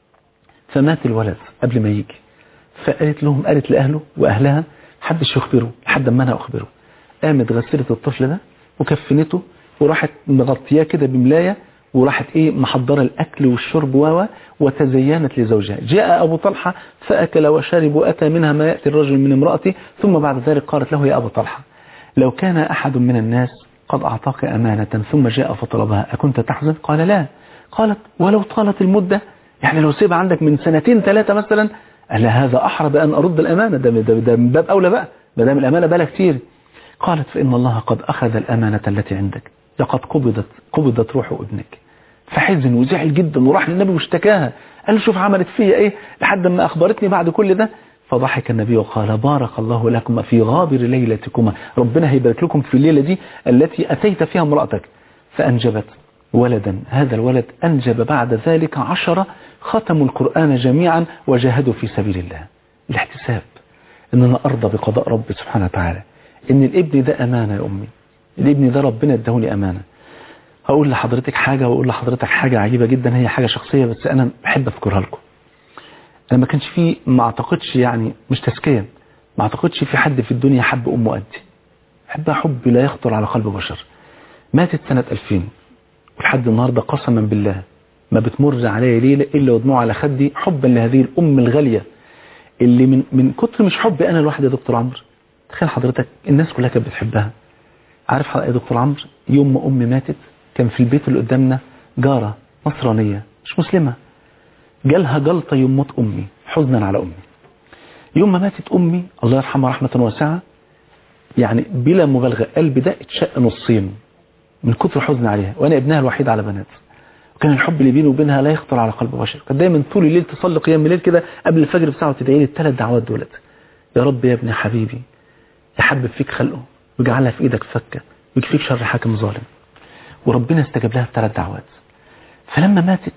فمات الولد قبل ما يجي فقالت لهم قالت لأهله وأهلها حدش يخبره لحد ما أنا أخبره قامت غسلت الطفل ده وكفنته وراحت مغطياه كده بملاية وراحت ايه محضرة الاكل والشرب و وتزينت لزوجها جاء ابو طلحة فاكل وشرب واتى منها ما يأتي الرجل من امرأته ثم بعد ذلك قالت له يا ابو طلحة لو كان احد من الناس قد اعطاك امانة ثم جاء فطلبها اكنت تحزن قال لا قالت ولو طالت المدة يعني لو سيبها عندك من سنتين ثلاثة مثلا قال هذا احرى بان ارد الامانة ده, ده, ده من باب اولى بقى ما دام الامانة بقى كتير قالت فان الله قد اخذ الامانة التي عندك لقد قبضت قبضت روح ابنك فحزن وزعل جدا وراح للنبي واشتكاها قال له شوف عملت فيا ايه لحد ما اخبرتني بعد كل ده فضحك النبي وقال بارك الله لكما في غابر ليلتكما ربنا هيبارك لكم في الليلة دي التي أتيت فيها امرأتك فأنجبت ولدا هذا الولد أنجب بعد ذلك عشرة ختموا القرآن جميعا وجاهدوا في سبيل الله الاحتساب ان انا ارضى بقضاء ربي سبحانه وتعالى ان الابن ده امانة يا امي الابن ده ربنا ادهوني امانة هقول لحضرتك حاجة واقول لحضرتك حاجة عجيبة جدا هي حاجة شخصية بس انا بحب اذكرها لكم انا ما كانش في ما اعتقدش يعني مش تزكية ما اعتقدش في حد في الدنيا حب امه قدي حبها حب لا يخطر على قلب بشر ماتت سنة 2000 ولحد النهاردة قسما بالله ما بتمر عليا ليلة إلا ودموع على خدي حبا لهذه الأم الغالية اللي من من كتر مش حبي أنا لوحدي يا دكتور عمرو تخيل حضرتك الناس كلها كانت بتحبها عارف يا دكتور عمرو يوم ما أمي ماتت كان في البيت اللي قدامنا جارة نصرانية مش مسلمة جالها جلطة يوم موت أمي حزنا على أمي يوم ما ماتت أمي الله يرحمها رحمة واسعة يعني بلا مبالغة قلبي ده اتشق نصين من كتر حزن عليها وأنا ابنها الوحيد على بنات وكان الحب اللي بيني وبينها لا يخطر على قلب بشر كانت دايما طول الليل تصلي قيام الليل كده قبل الفجر بساعة وتدعي لي الثلاث دعوات دولت يا رب يا ابني حبيبي يحبب فيك خلقه ويجعلها في ايدك فكة ويكفيك شر حاكم ظالم وربنا استجاب لها الثلاث دعوات فلما ماتت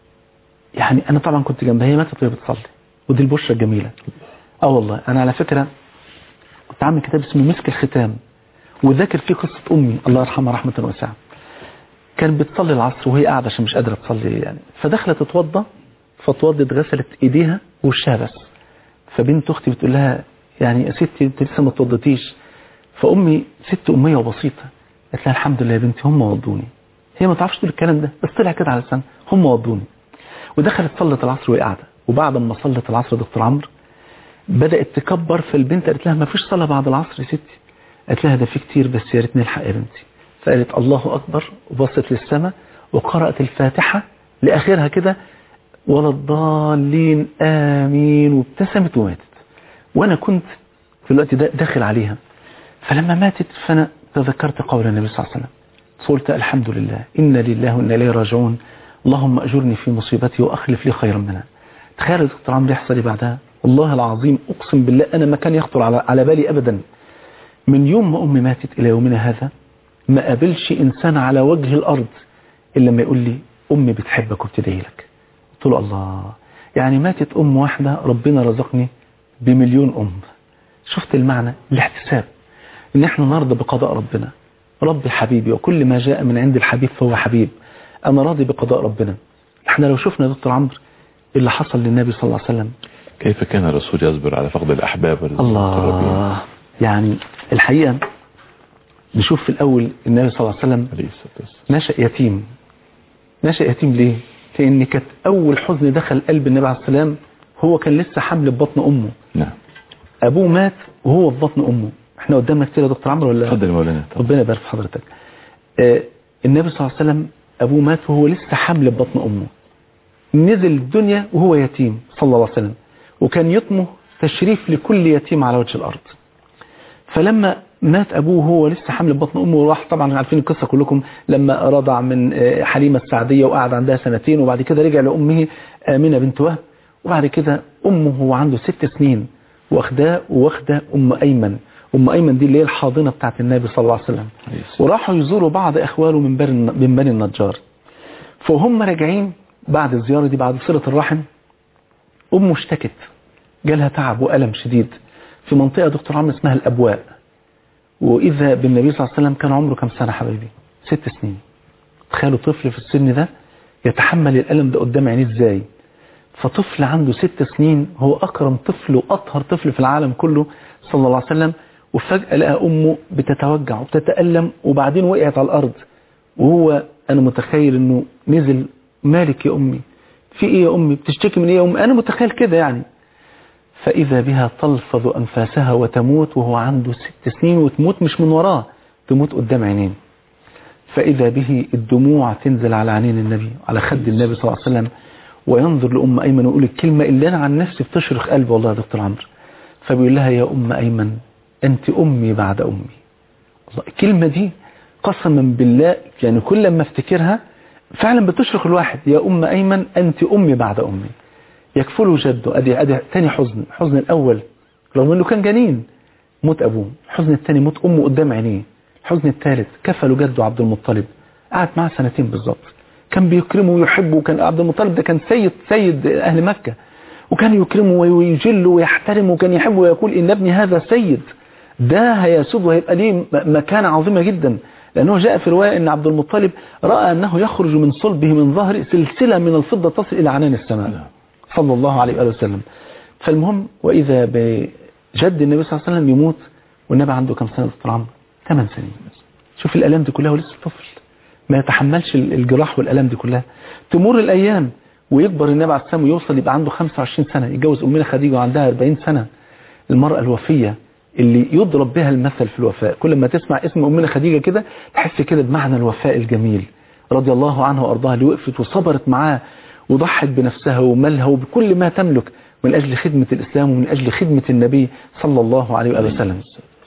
يعني انا طبعا كنت جنبها هي ماتت وهي بتصلي ودي البشرة الجميلة اه والله انا على فكرة كنت عامل كتاب اسمه مسك الختام وذاكر فيه قصة امي الله يرحمها رحمة واسعة كانت بتصلي العصر وهي قاعدة عشان مش قادرة تصلي يعني فدخلت تتوضى فتوضت غسلت ايديها ووشها بس فبنت اختي بتقول لها يعني يا ستي انت لسه ما توضتيش فامي ست اميه وبسيطه قالت لها الحمد لله يا بنتي هم وضوني هي ما تعرفش تقول الكلام ده بس طلع كده على لسان هم وضوني ودخلت صلت العصر وهي قاعده وبعد ما صلت العصر دكتور عمرو بدات تكبر فالبنت قالت لها ما فيش صلاه بعد العصر يا ستي قالت لها ده في كتير بس يا ريت نلحق يا بنتي فقالت الله أكبر وبصت للسماء وقرأت الفاتحة لآخرها كده ولا الضالين آمين وابتسمت وماتت وأنا كنت في الوقت ده داخل عليها فلما ماتت فأنا تذكرت قول النبي صلى الله عليه وسلم قلت الحمد لله إن لله وإنا إليه راجعون اللهم أجرني في مصيبتي وأخلف لي خيرا منها تخيل يا دكتور عمرو يحصل بعدها والله العظيم أقسم بالله أنا ما كان يخطر على, على بالي أبدا من يوم ما أمي ماتت إلى يومنا هذا ما قابلش إنسان على وجه الأرض إلا لما يقول لي أمي بتحبك وبتدعي لك قلت له الله يعني ماتت أم واحدة ربنا رزقني بمليون أم شفت المعنى الاحتساب إن احنا نرضى بقضاء ربنا ربي حبيبي وكل ما جاء من عند الحبيب فهو حبيب أنا راضي بقضاء ربنا احنا لو شفنا يا دكتور عمرو اللي حصل للنبي صلى الله عليه وسلم كيف كان الرسول يصبر على فقد الأحباب الله يعني الحقيقة نشوف في الأول النبي صلى الله عليه وسلم عليه الصلاة والسلام نشأ يتيم نشأ يتيم ليه؟ لأن كانت أول حزن دخل قلب النبي عليه السلام هو كان لسه حمل في بطن أمه نعم أبوه مات وهو في بطن أمه احنا قدامنا كتير يا دكتور عمرو ولا تفضل يا مولانا ربنا يبارك في حضرتك آه النبي صلى الله عليه وسلم أبوه مات وهو لسه حمل في بطن أمه نزل الدنيا وهو يتيم صلى الله عليه وسلم وكان يطمه تشريف لكل يتيم على وجه الأرض فلما مات أبوه وهو لسه حمل في بطن أمه وراح طبعا عارفين القصة كلكم لما رضع من آه، حليمة السعدية وقعد عندها سنتين وبعد كده رجع لأمه آمنة بنت وهب وبعد كده أمه هو عنده ست سنين واخداه واخدة أم أيمن أم أيمن دي اللي هي الحاضنة بتاعت النبي صلى الله عليه وسلم عليه الصلاة وراحوا يزوروا بعض أخواله من بني من بني النجار فهم راجعين بعد الزيارة دي بعد صلة الرحم أمه اشتكت جالها تعب وألم شديد في منطقة دكتور عمرو اسمها الأبواء وإذا بالنبي صلى الله عليه وسلم كان عمره كم سنة حبيبي ست سنين تخيلوا طفل في السن ده يتحمل الألم ده قدام عينيه ازاي فطفل عنده ست سنين هو أكرم طفل وأطهر طفل في العالم كله صلى الله عليه وسلم وفجأة لقى أمه بتتوجع وبتتألم وبعدين وقعت على الأرض وهو أنا متخيل أنه نزل مالك يا أمي في إيه يا أمي بتشتكي من إيه يا أمي أنا متخيل كده يعني فإذا بها تلفظ أنفاسها وتموت وهو عنده ست سنين وتموت مش من وراه تموت قدام عينين فإذا به الدموع تنزل على عينين النبي على خد النبي صلى الله عليه وسلم وينظر لأم أيمن ويقول الكلمة اللي أنا عن نفسي بتشرخ قلبي والله يا دكتور عمرو فبيقول لها يا أم أيمن أنت أمي بعد أمي الله الكلمة دي قسما بالله يعني كل ما افتكرها فعلا بتشرخ الواحد يا أم أيمن أنت أمي بعد أمي يكفله جده أدي أدي تاني حزن الحزن الأول رغم أنه كان جنين موت أبوه الحزن الثاني موت أمه قدام عينيه الحزن الثالث كفله جده عبد المطلب قعد معاه سنتين بالظبط كان بيكرمه ويحبه وكان عبد المطلب ده كان سيد سيد أهل مكة وكان يكرمه ويجله ويحترمه وكان يحبه ويقول إن ابني هذا سيد ده هيسود وهيبقى ليه مكانة عظيمة جدا لأنه جاء في رواية أن عبد المطلب رأى أنه يخرج من صلبه من ظهر سلسلة من الفضة تصل إلى عنان السماء صلى الله عليه وآله وسلم فالمهم وإذا بجد النبي صلى الله عليه وسلم يموت والنبي عنده كم سنة دكتور عمرو 8 سنين شوف الألام دي كلها ولسه طفل ما يتحملش الجراح والألام دي كلها تمر الأيام ويكبر النبي عليه السلام ويوصل يبقى عنده 25 سنة يتجوز أمنا خديجة وعندها 40 سنة المرأة الوفية اللي يضرب بها المثل في الوفاء كل ما تسمع اسم أمنا خديجة كده تحس كده بمعنى الوفاء الجميل رضي الله عنها وأرضاها اللي وقفت وصبرت معاه وضحت بنفسها ومالها وبكل ما تملك من أجل خدمة الإسلام ومن أجل خدمة النبي صلى الله عليه وآله وسلم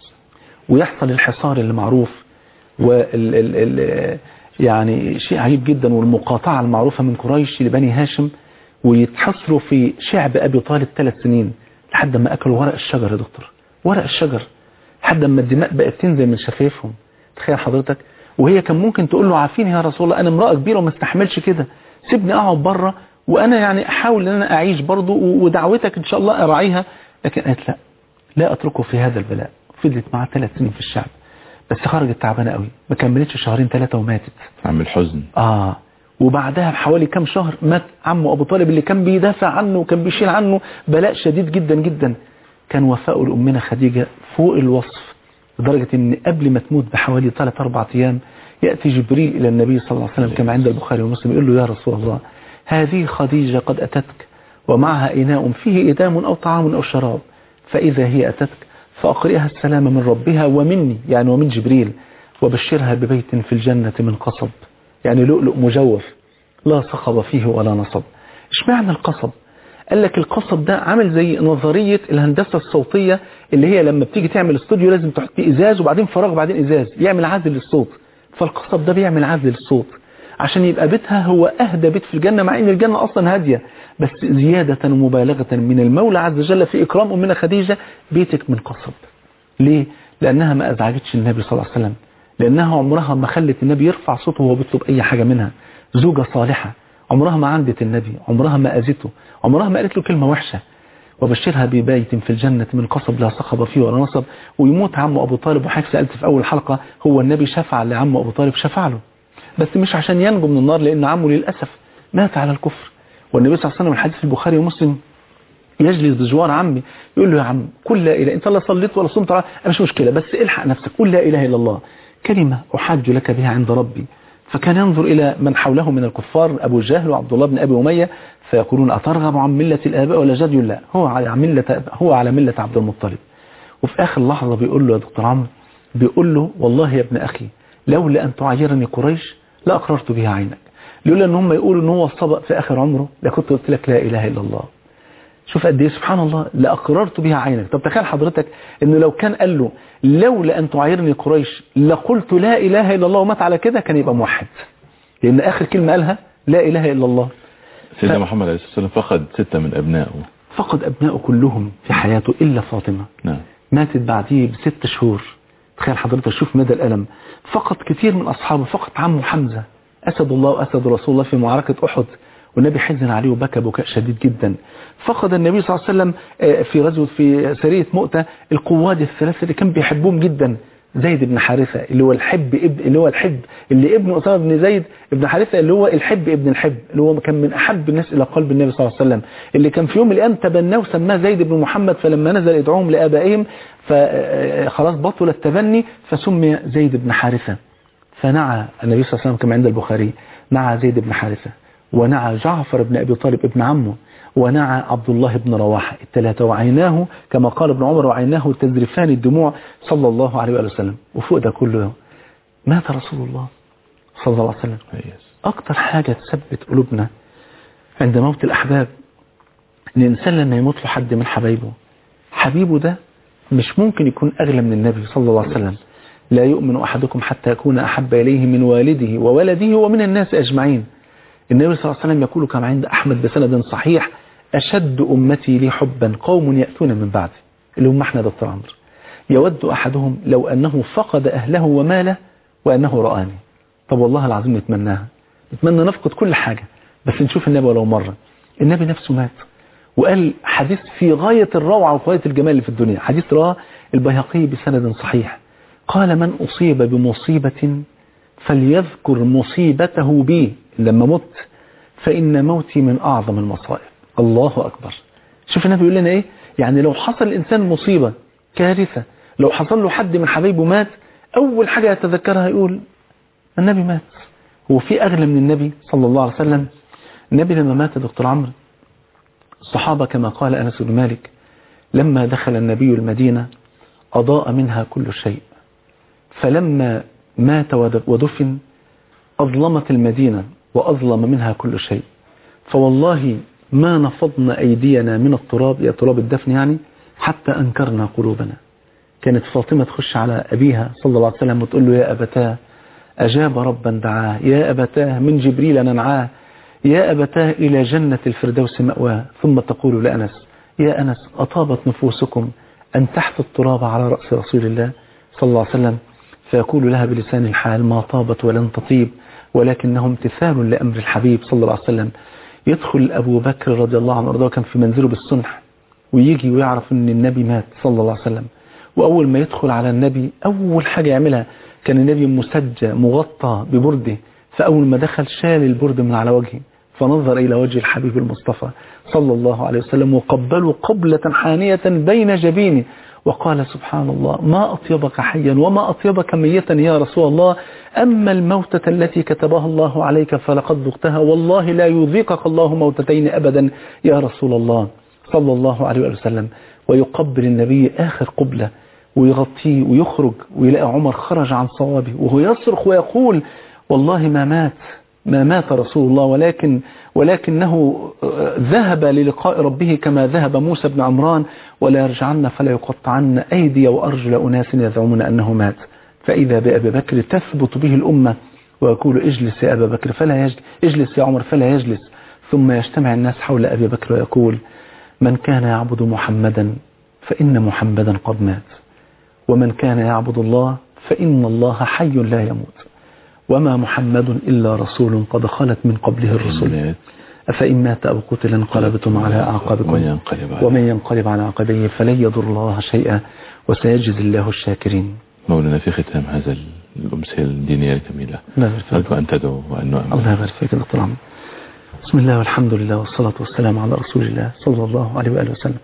ويحصل الحصار اللي معروف وال ال ال يعني شيء عجيب جدا والمقاطعة المعروفة من قريش لبني هاشم ويتحصروا في شعب أبي طالب ثلاث سنين لحد ما أكلوا ورق الشجر يا دكتور ورق الشجر لحد ما الدماء بقت تنزل من شفايفهم تخيل حضرتك وهي كان ممكن تقول له عافيني يا رسول الله أنا امرأة كبيرة وما استحملش كده سيبني أقعد بره وأنا يعني أحاول أن أنا أعيش برضه ودعوتك إن شاء الله أراعيها لكن قالت لا لا أتركه في هذا البلاء فضلت معاه ثلاث سنين في الشعب بس خرجت تعبانه قوي ما كملتش شهرين ثلاثة وماتت عم الحزن آه وبعدها بحوالي كام شهر مات عمه أبو طالب اللي كان بيدافع عنه وكان بيشيل عنه بلاء شديد جدا جدا كان وفاءه لأمنا خديجة فوق الوصف لدرجة ان قبل ما تموت بحوالي 3 4 ايام يأتي جبريل إلى النبي صلى الله عليه وسلم كما عند البخاري ومسلم يقول له يا رسول الله هذه خديجة قد أتتك ومعها إناء فيه إدام أو طعام أو شراب فإذا هي أتتك فأقرئها السلام من ربها ومني يعني ومن جبريل وبشرها ببيت في الجنة من قصب يعني لؤلؤ مجوف لا صخب فيه ولا نصب اشمعنى القصب قال لك القصب ده عامل زي نظرية الهندسة الصوتية اللي هي لما بتيجي تعمل استوديو لازم تحط ازاز وبعدين فراغ وبعدين ازاز يعمل عزل للصوت فالقصب ده بيعمل عزل للصوت عشان يبقى بيتها هو اهدى بيت في الجنة مع ان الجنة اصلا هادية بس زيادة ومبالغة من المولى عز وجل في اكرام امنا خديجة بيتك من قصب ليه؟ لانها ما ازعجتش النبي صلى الله عليه وسلم لانها عمرها ما خلت النبي يرفع صوته وهو بيطلب اي حاجة منها زوجة صالحة عمرها ما عندت النبي عمرها ما اذته عمرها ما قالت له كلمة وحشة وبشرها ببيت في الجنة من قصب لا صخب فيه ولا نصب ويموت عمه أبو طالب وحضرتك سألت في أول حلقة هو النبي شفع لعمه أبو طالب شفع له بس مش عشان ينجو من النار لأن عمه للأسف مات على الكفر والنبي صلى الله عليه وسلم الحديث في البخاري ومسلم يجلس بجوار عمي يقول له يا عم قل لا إله انت لا صليت ولا صمت مش مشكلة بس الحق نفسك قل لا إله إلا الله كلمة أحاج لك بها عند ربي فكان ينظر إلى من حوله من الكفار أبو جهل وعبد الله بن أبي أمية فيقولون أترغب عن ملة الآباء ولا جدي لا هو على ملة هو على ملة عبد المطلب وفي آخر لحظة بيقول له يا دكتور عمرو بيقول له والله يا ابن أخي لولا أن تعيرني قريش لا أقررت بها عينك لولا أن هم يقولوا أن هو الصبأ في آخر عمره لكنت قلت لك لا إله إلا الله شوف قد ايه سبحان الله لأقررت بها عينك طب تخيل حضرتك انه لو كان قال له لولا ان تعيرني قريش لقلت لا اله الا الله ومات على كده كان يبقى موحد لان اخر كلمة قالها لا اله الا الله سيدنا محمد عليه الصلاة والسلام فقد ستة من ابنائه فقد ابنائه كلهم في حياته الا فاطمة نعم ماتت بعديه بست شهور تخيل حضرتك شوف مدى الالم فقد كثير من اصحابه فقد عمه حمزة اسد الله واسد رسول الله في معركة احد والنبي حزن عليه وبكى بكاء شديد جدا فقد النبي صلى الله عليه وسلم في غزوة في سرية مؤتة القواد الثلاثة اللي كان بيحبهم جدا زيد بن حارثة اللي هو الحب ابن اللي هو الحب اللي ابن أسامة بن زيد بن حارثة اللي هو الحب ابن الحب اللي هو كان من أحب الناس إلى قلب النبي صلى الله عليه وسلم اللي كان في يوم من الأيام تبناه وسماه زيد بن محمد فلما نزل يدعوهم لآبائهم فخلاص بطل التبني فسمي زيد بن حارثة فنعى النبي صلى الله عليه وسلم كما عند البخاري نعى زيد بن حارثة ونعى جعفر بن أبي طالب ابن عمه ونعى عبد الله بن رواحة الثلاثة وعيناه كما قال ابن عمر وعيناه تذرفان الدموع صلى الله عليه وآله وسلم وفوق ده كله مات رسول الله صلى الله عليه وسلم أكتر حاجة تثبت قلوبنا عند موت الأحباب إن الإنسان لما يموت له حد من حبايبه حبيبه ده مش ممكن يكون أغلى من النبي صلى الله عليه وسلم لا يؤمن أحدكم حتى يكون أحب إليه من والده وولده ومن الناس أجمعين النبي صلى الله عليه وسلم يقول كما عند أحمد بسند صحيح أشد أمتي لي حبا قوم يأتون من بعدي اللي هم احنا دكتور عمرو يود أحدهم لو أنه فقد أهله وماله وأنه رآني طب والله العظيم نتمناها نتمنى نفقد كل حاجة بس نشوف النبي ولو مرة النبي نفسه مات وقال حديث في غاية الروعة وغاية الجمال اللي في الدنيا حديث رواه البيهقي بسند صحيح قال من أصيب بمصيبة فليذكر مصيبته بي لما مت فإن موتي من أعظم المصائب الله أكبر شوف النبي يقول لنا إيه يعني لو حصل الإنسان مصيبة كارثة لو حصل له حد من حبايبه مات أول حاجة يتذكرها يقول النبي مات هو في أغلى من النبي صلى الله عليه وسلم النبي لما مات دكتور عمرو الصحابة كما قال أنس بن مالك لما دخل النبي المدينة أضاء منها كل شيء فلما مات ودفن أظلمت المدينة وأظلم منها كل شيء فوالله ما نفضنا أيدينا من التراب يا تراب الدفن يعني حتى أنكرنا قلوبنا كانت فاطمة تخش على أبيها صلى الله عليه وسلم وتقول له يا أبتاه أجاب ربا دعاه يا أبتاه من جبريل ننعاه يا أبتاه إلى جنة الفردوس مأواه ثم تقول لأنس يا أنس أطابت نفوسكم أن تحت التراب على رأس رسول الله صلى الله عليه وسلم فيقول لها بلسان الحال ما طابت ولن تطيب ولكنه امتثال لأمر الحبيب صلى الله عليه وسلم يدخل أبو بكر رضي الله عنه وارضاه كان في منزله بالصنح ويجي ويعرف ان النبي مات صلى الله عليه وسلم وأول ما يدخل على النبي أول حاجة يعملها كان النبي مسجى مغطى ببرده فأول ما دخل شال البرد من على وجهه فنظر إلى وجه الحبيب المصطفى صلى الله عليه وسلم وقبله قبلة حانية بين جبينه وقال سبحان الله ما أطيبك حيا وما أطيبك ميتا يا رسول الله أما الموتة التي كتبها الله عليك فلقد ذقتها والله لا يذيقك الله موتتين أبدا يا رسول الله صلى الله عليه وسلم ويقبل النبي آخر قبلة ويغطيه ويخرج ويلاقي عمر خرج عن صوابه وهو يصرخ ويقول والله ما مات ما مات رسول الله ولكن ولكنه ذهب للقاء ربه كما ذهب موسى بن عمران ولا يرجعن فلا يقطعن أيدي وأرجل أناس يزعمون أنه مات فإذا بأبي بكر تثبت به الأمة ويقول اجلس يا أبا بكر فلا يجلس اجلس يا عمر فلا يجلس ثم يجتمع الناس حول أبي بكر ويقول من كان يعبد محمدا فإن محمدا قد مات ومن كان يعبد الله فإن الله حي لا يموت وما محمد إلا رسول قد خلت من قبله الرسل أفإن مات أو قتل انقلبتم على أعقابكم ومن ينقلب على- ومن ينقلب على عقبيه فلن يضر الله شيئا وسيجزي الله الشاكرين مولانا في ختام هذا الأمسية الدينية الجميلة الله يبارك فيك. أرجو أن تدعو وأن نؤمن الله يبارك فيك يا دكتور عمرو بسم الله والحمد لله والصلاة والسلام على رسول الله صلى الله عليه وآله وسلم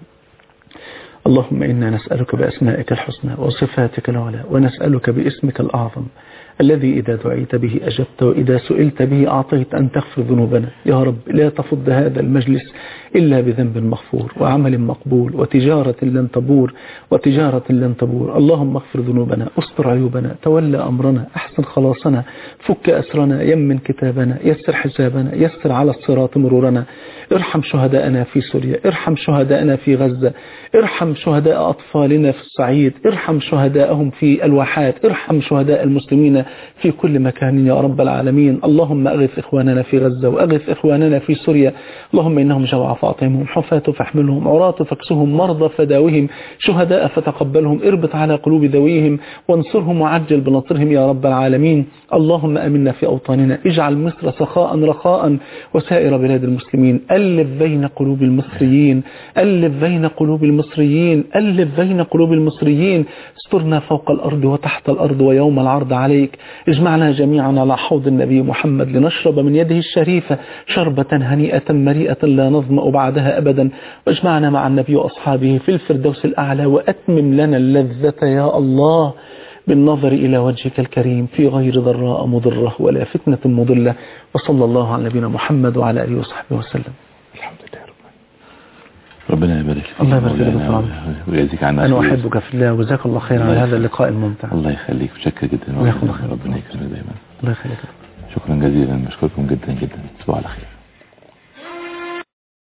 اللهم إنا نسألك بأسمائك الحسنى وصفاتك العلى ونسألك باسمك الأعظم الذي إذا دعيت به أجبت وإذا سئلت به أعطيت أن تغفر ذنوبنا يا رب لا تفض هذا المجلس إلا بذنب مغفور وعمل مقبول وتجارة لن تبور وتجارة لن تبور اللهم اغفر ذنوبنا استر عيوبنا تولى أمرنا أحسن خلاصنا فك أسرنا يمن كتابنا يسر حسابنا يسر على الصراط مرورنا ارحم شهداءنا في سوريا ارحم شهداءنا في غزة ارحم شهداء أطفالنا في الصعيد ارحم شهداءهم في الواحات ارحم شهداء المسلمين في كل مكان يا رب العالمين اللهم أغث إخواننا في غزة وأغث إخواننا في سوريا اللهم إنهم جوع فاطمهم حفاة فاحملهم عراة فاكسهم مرضى فداوهم شهداء فتقبلهم اربط على قلوب ذويهم وانصرهم وعجل بنصرهم يا رب العالمين اللهم أمنا في أوطاننا اجعل مصر سخاء رخاء وسائر بلاد المسلمين ألف بين قلوب المصريين ألف بين قلوب المصريين ألف بين قلوب المصريين استرنا فوق الأرض وتحت الأرض ويوم العرض عليك اجمعنا جميعا على حوض النبي محمد لنشرب من يده الشريفة شربة هنيئة مريئة لا نظمأ بعدها أبدا واجمعنا مع النبي وأصحابه في الفردوس الأعلى وأتمم لنا اللذة يا الله بالنظر إلى وجهك الكريم في غير ضراء مضرة ولا فتنة مضلة وصلى الله على نبينا محمد وعلى آله وصحبه وسلم الحمد لله رب العالمين ربنا يبارك فيك الله يبارك فيك يا مولانا دكتور عمرو. ويجزيك عنا أنا خير. أحبك في الله وجزاك الله خيرا على الله هذا يخليك. اللقاء الممتع الله يخليك متشكر جدا الله يخليك. ربنا يكرمك دايما الله يخليك شكرا جزيلا نشكركم جدا جدا تصبحوا على خير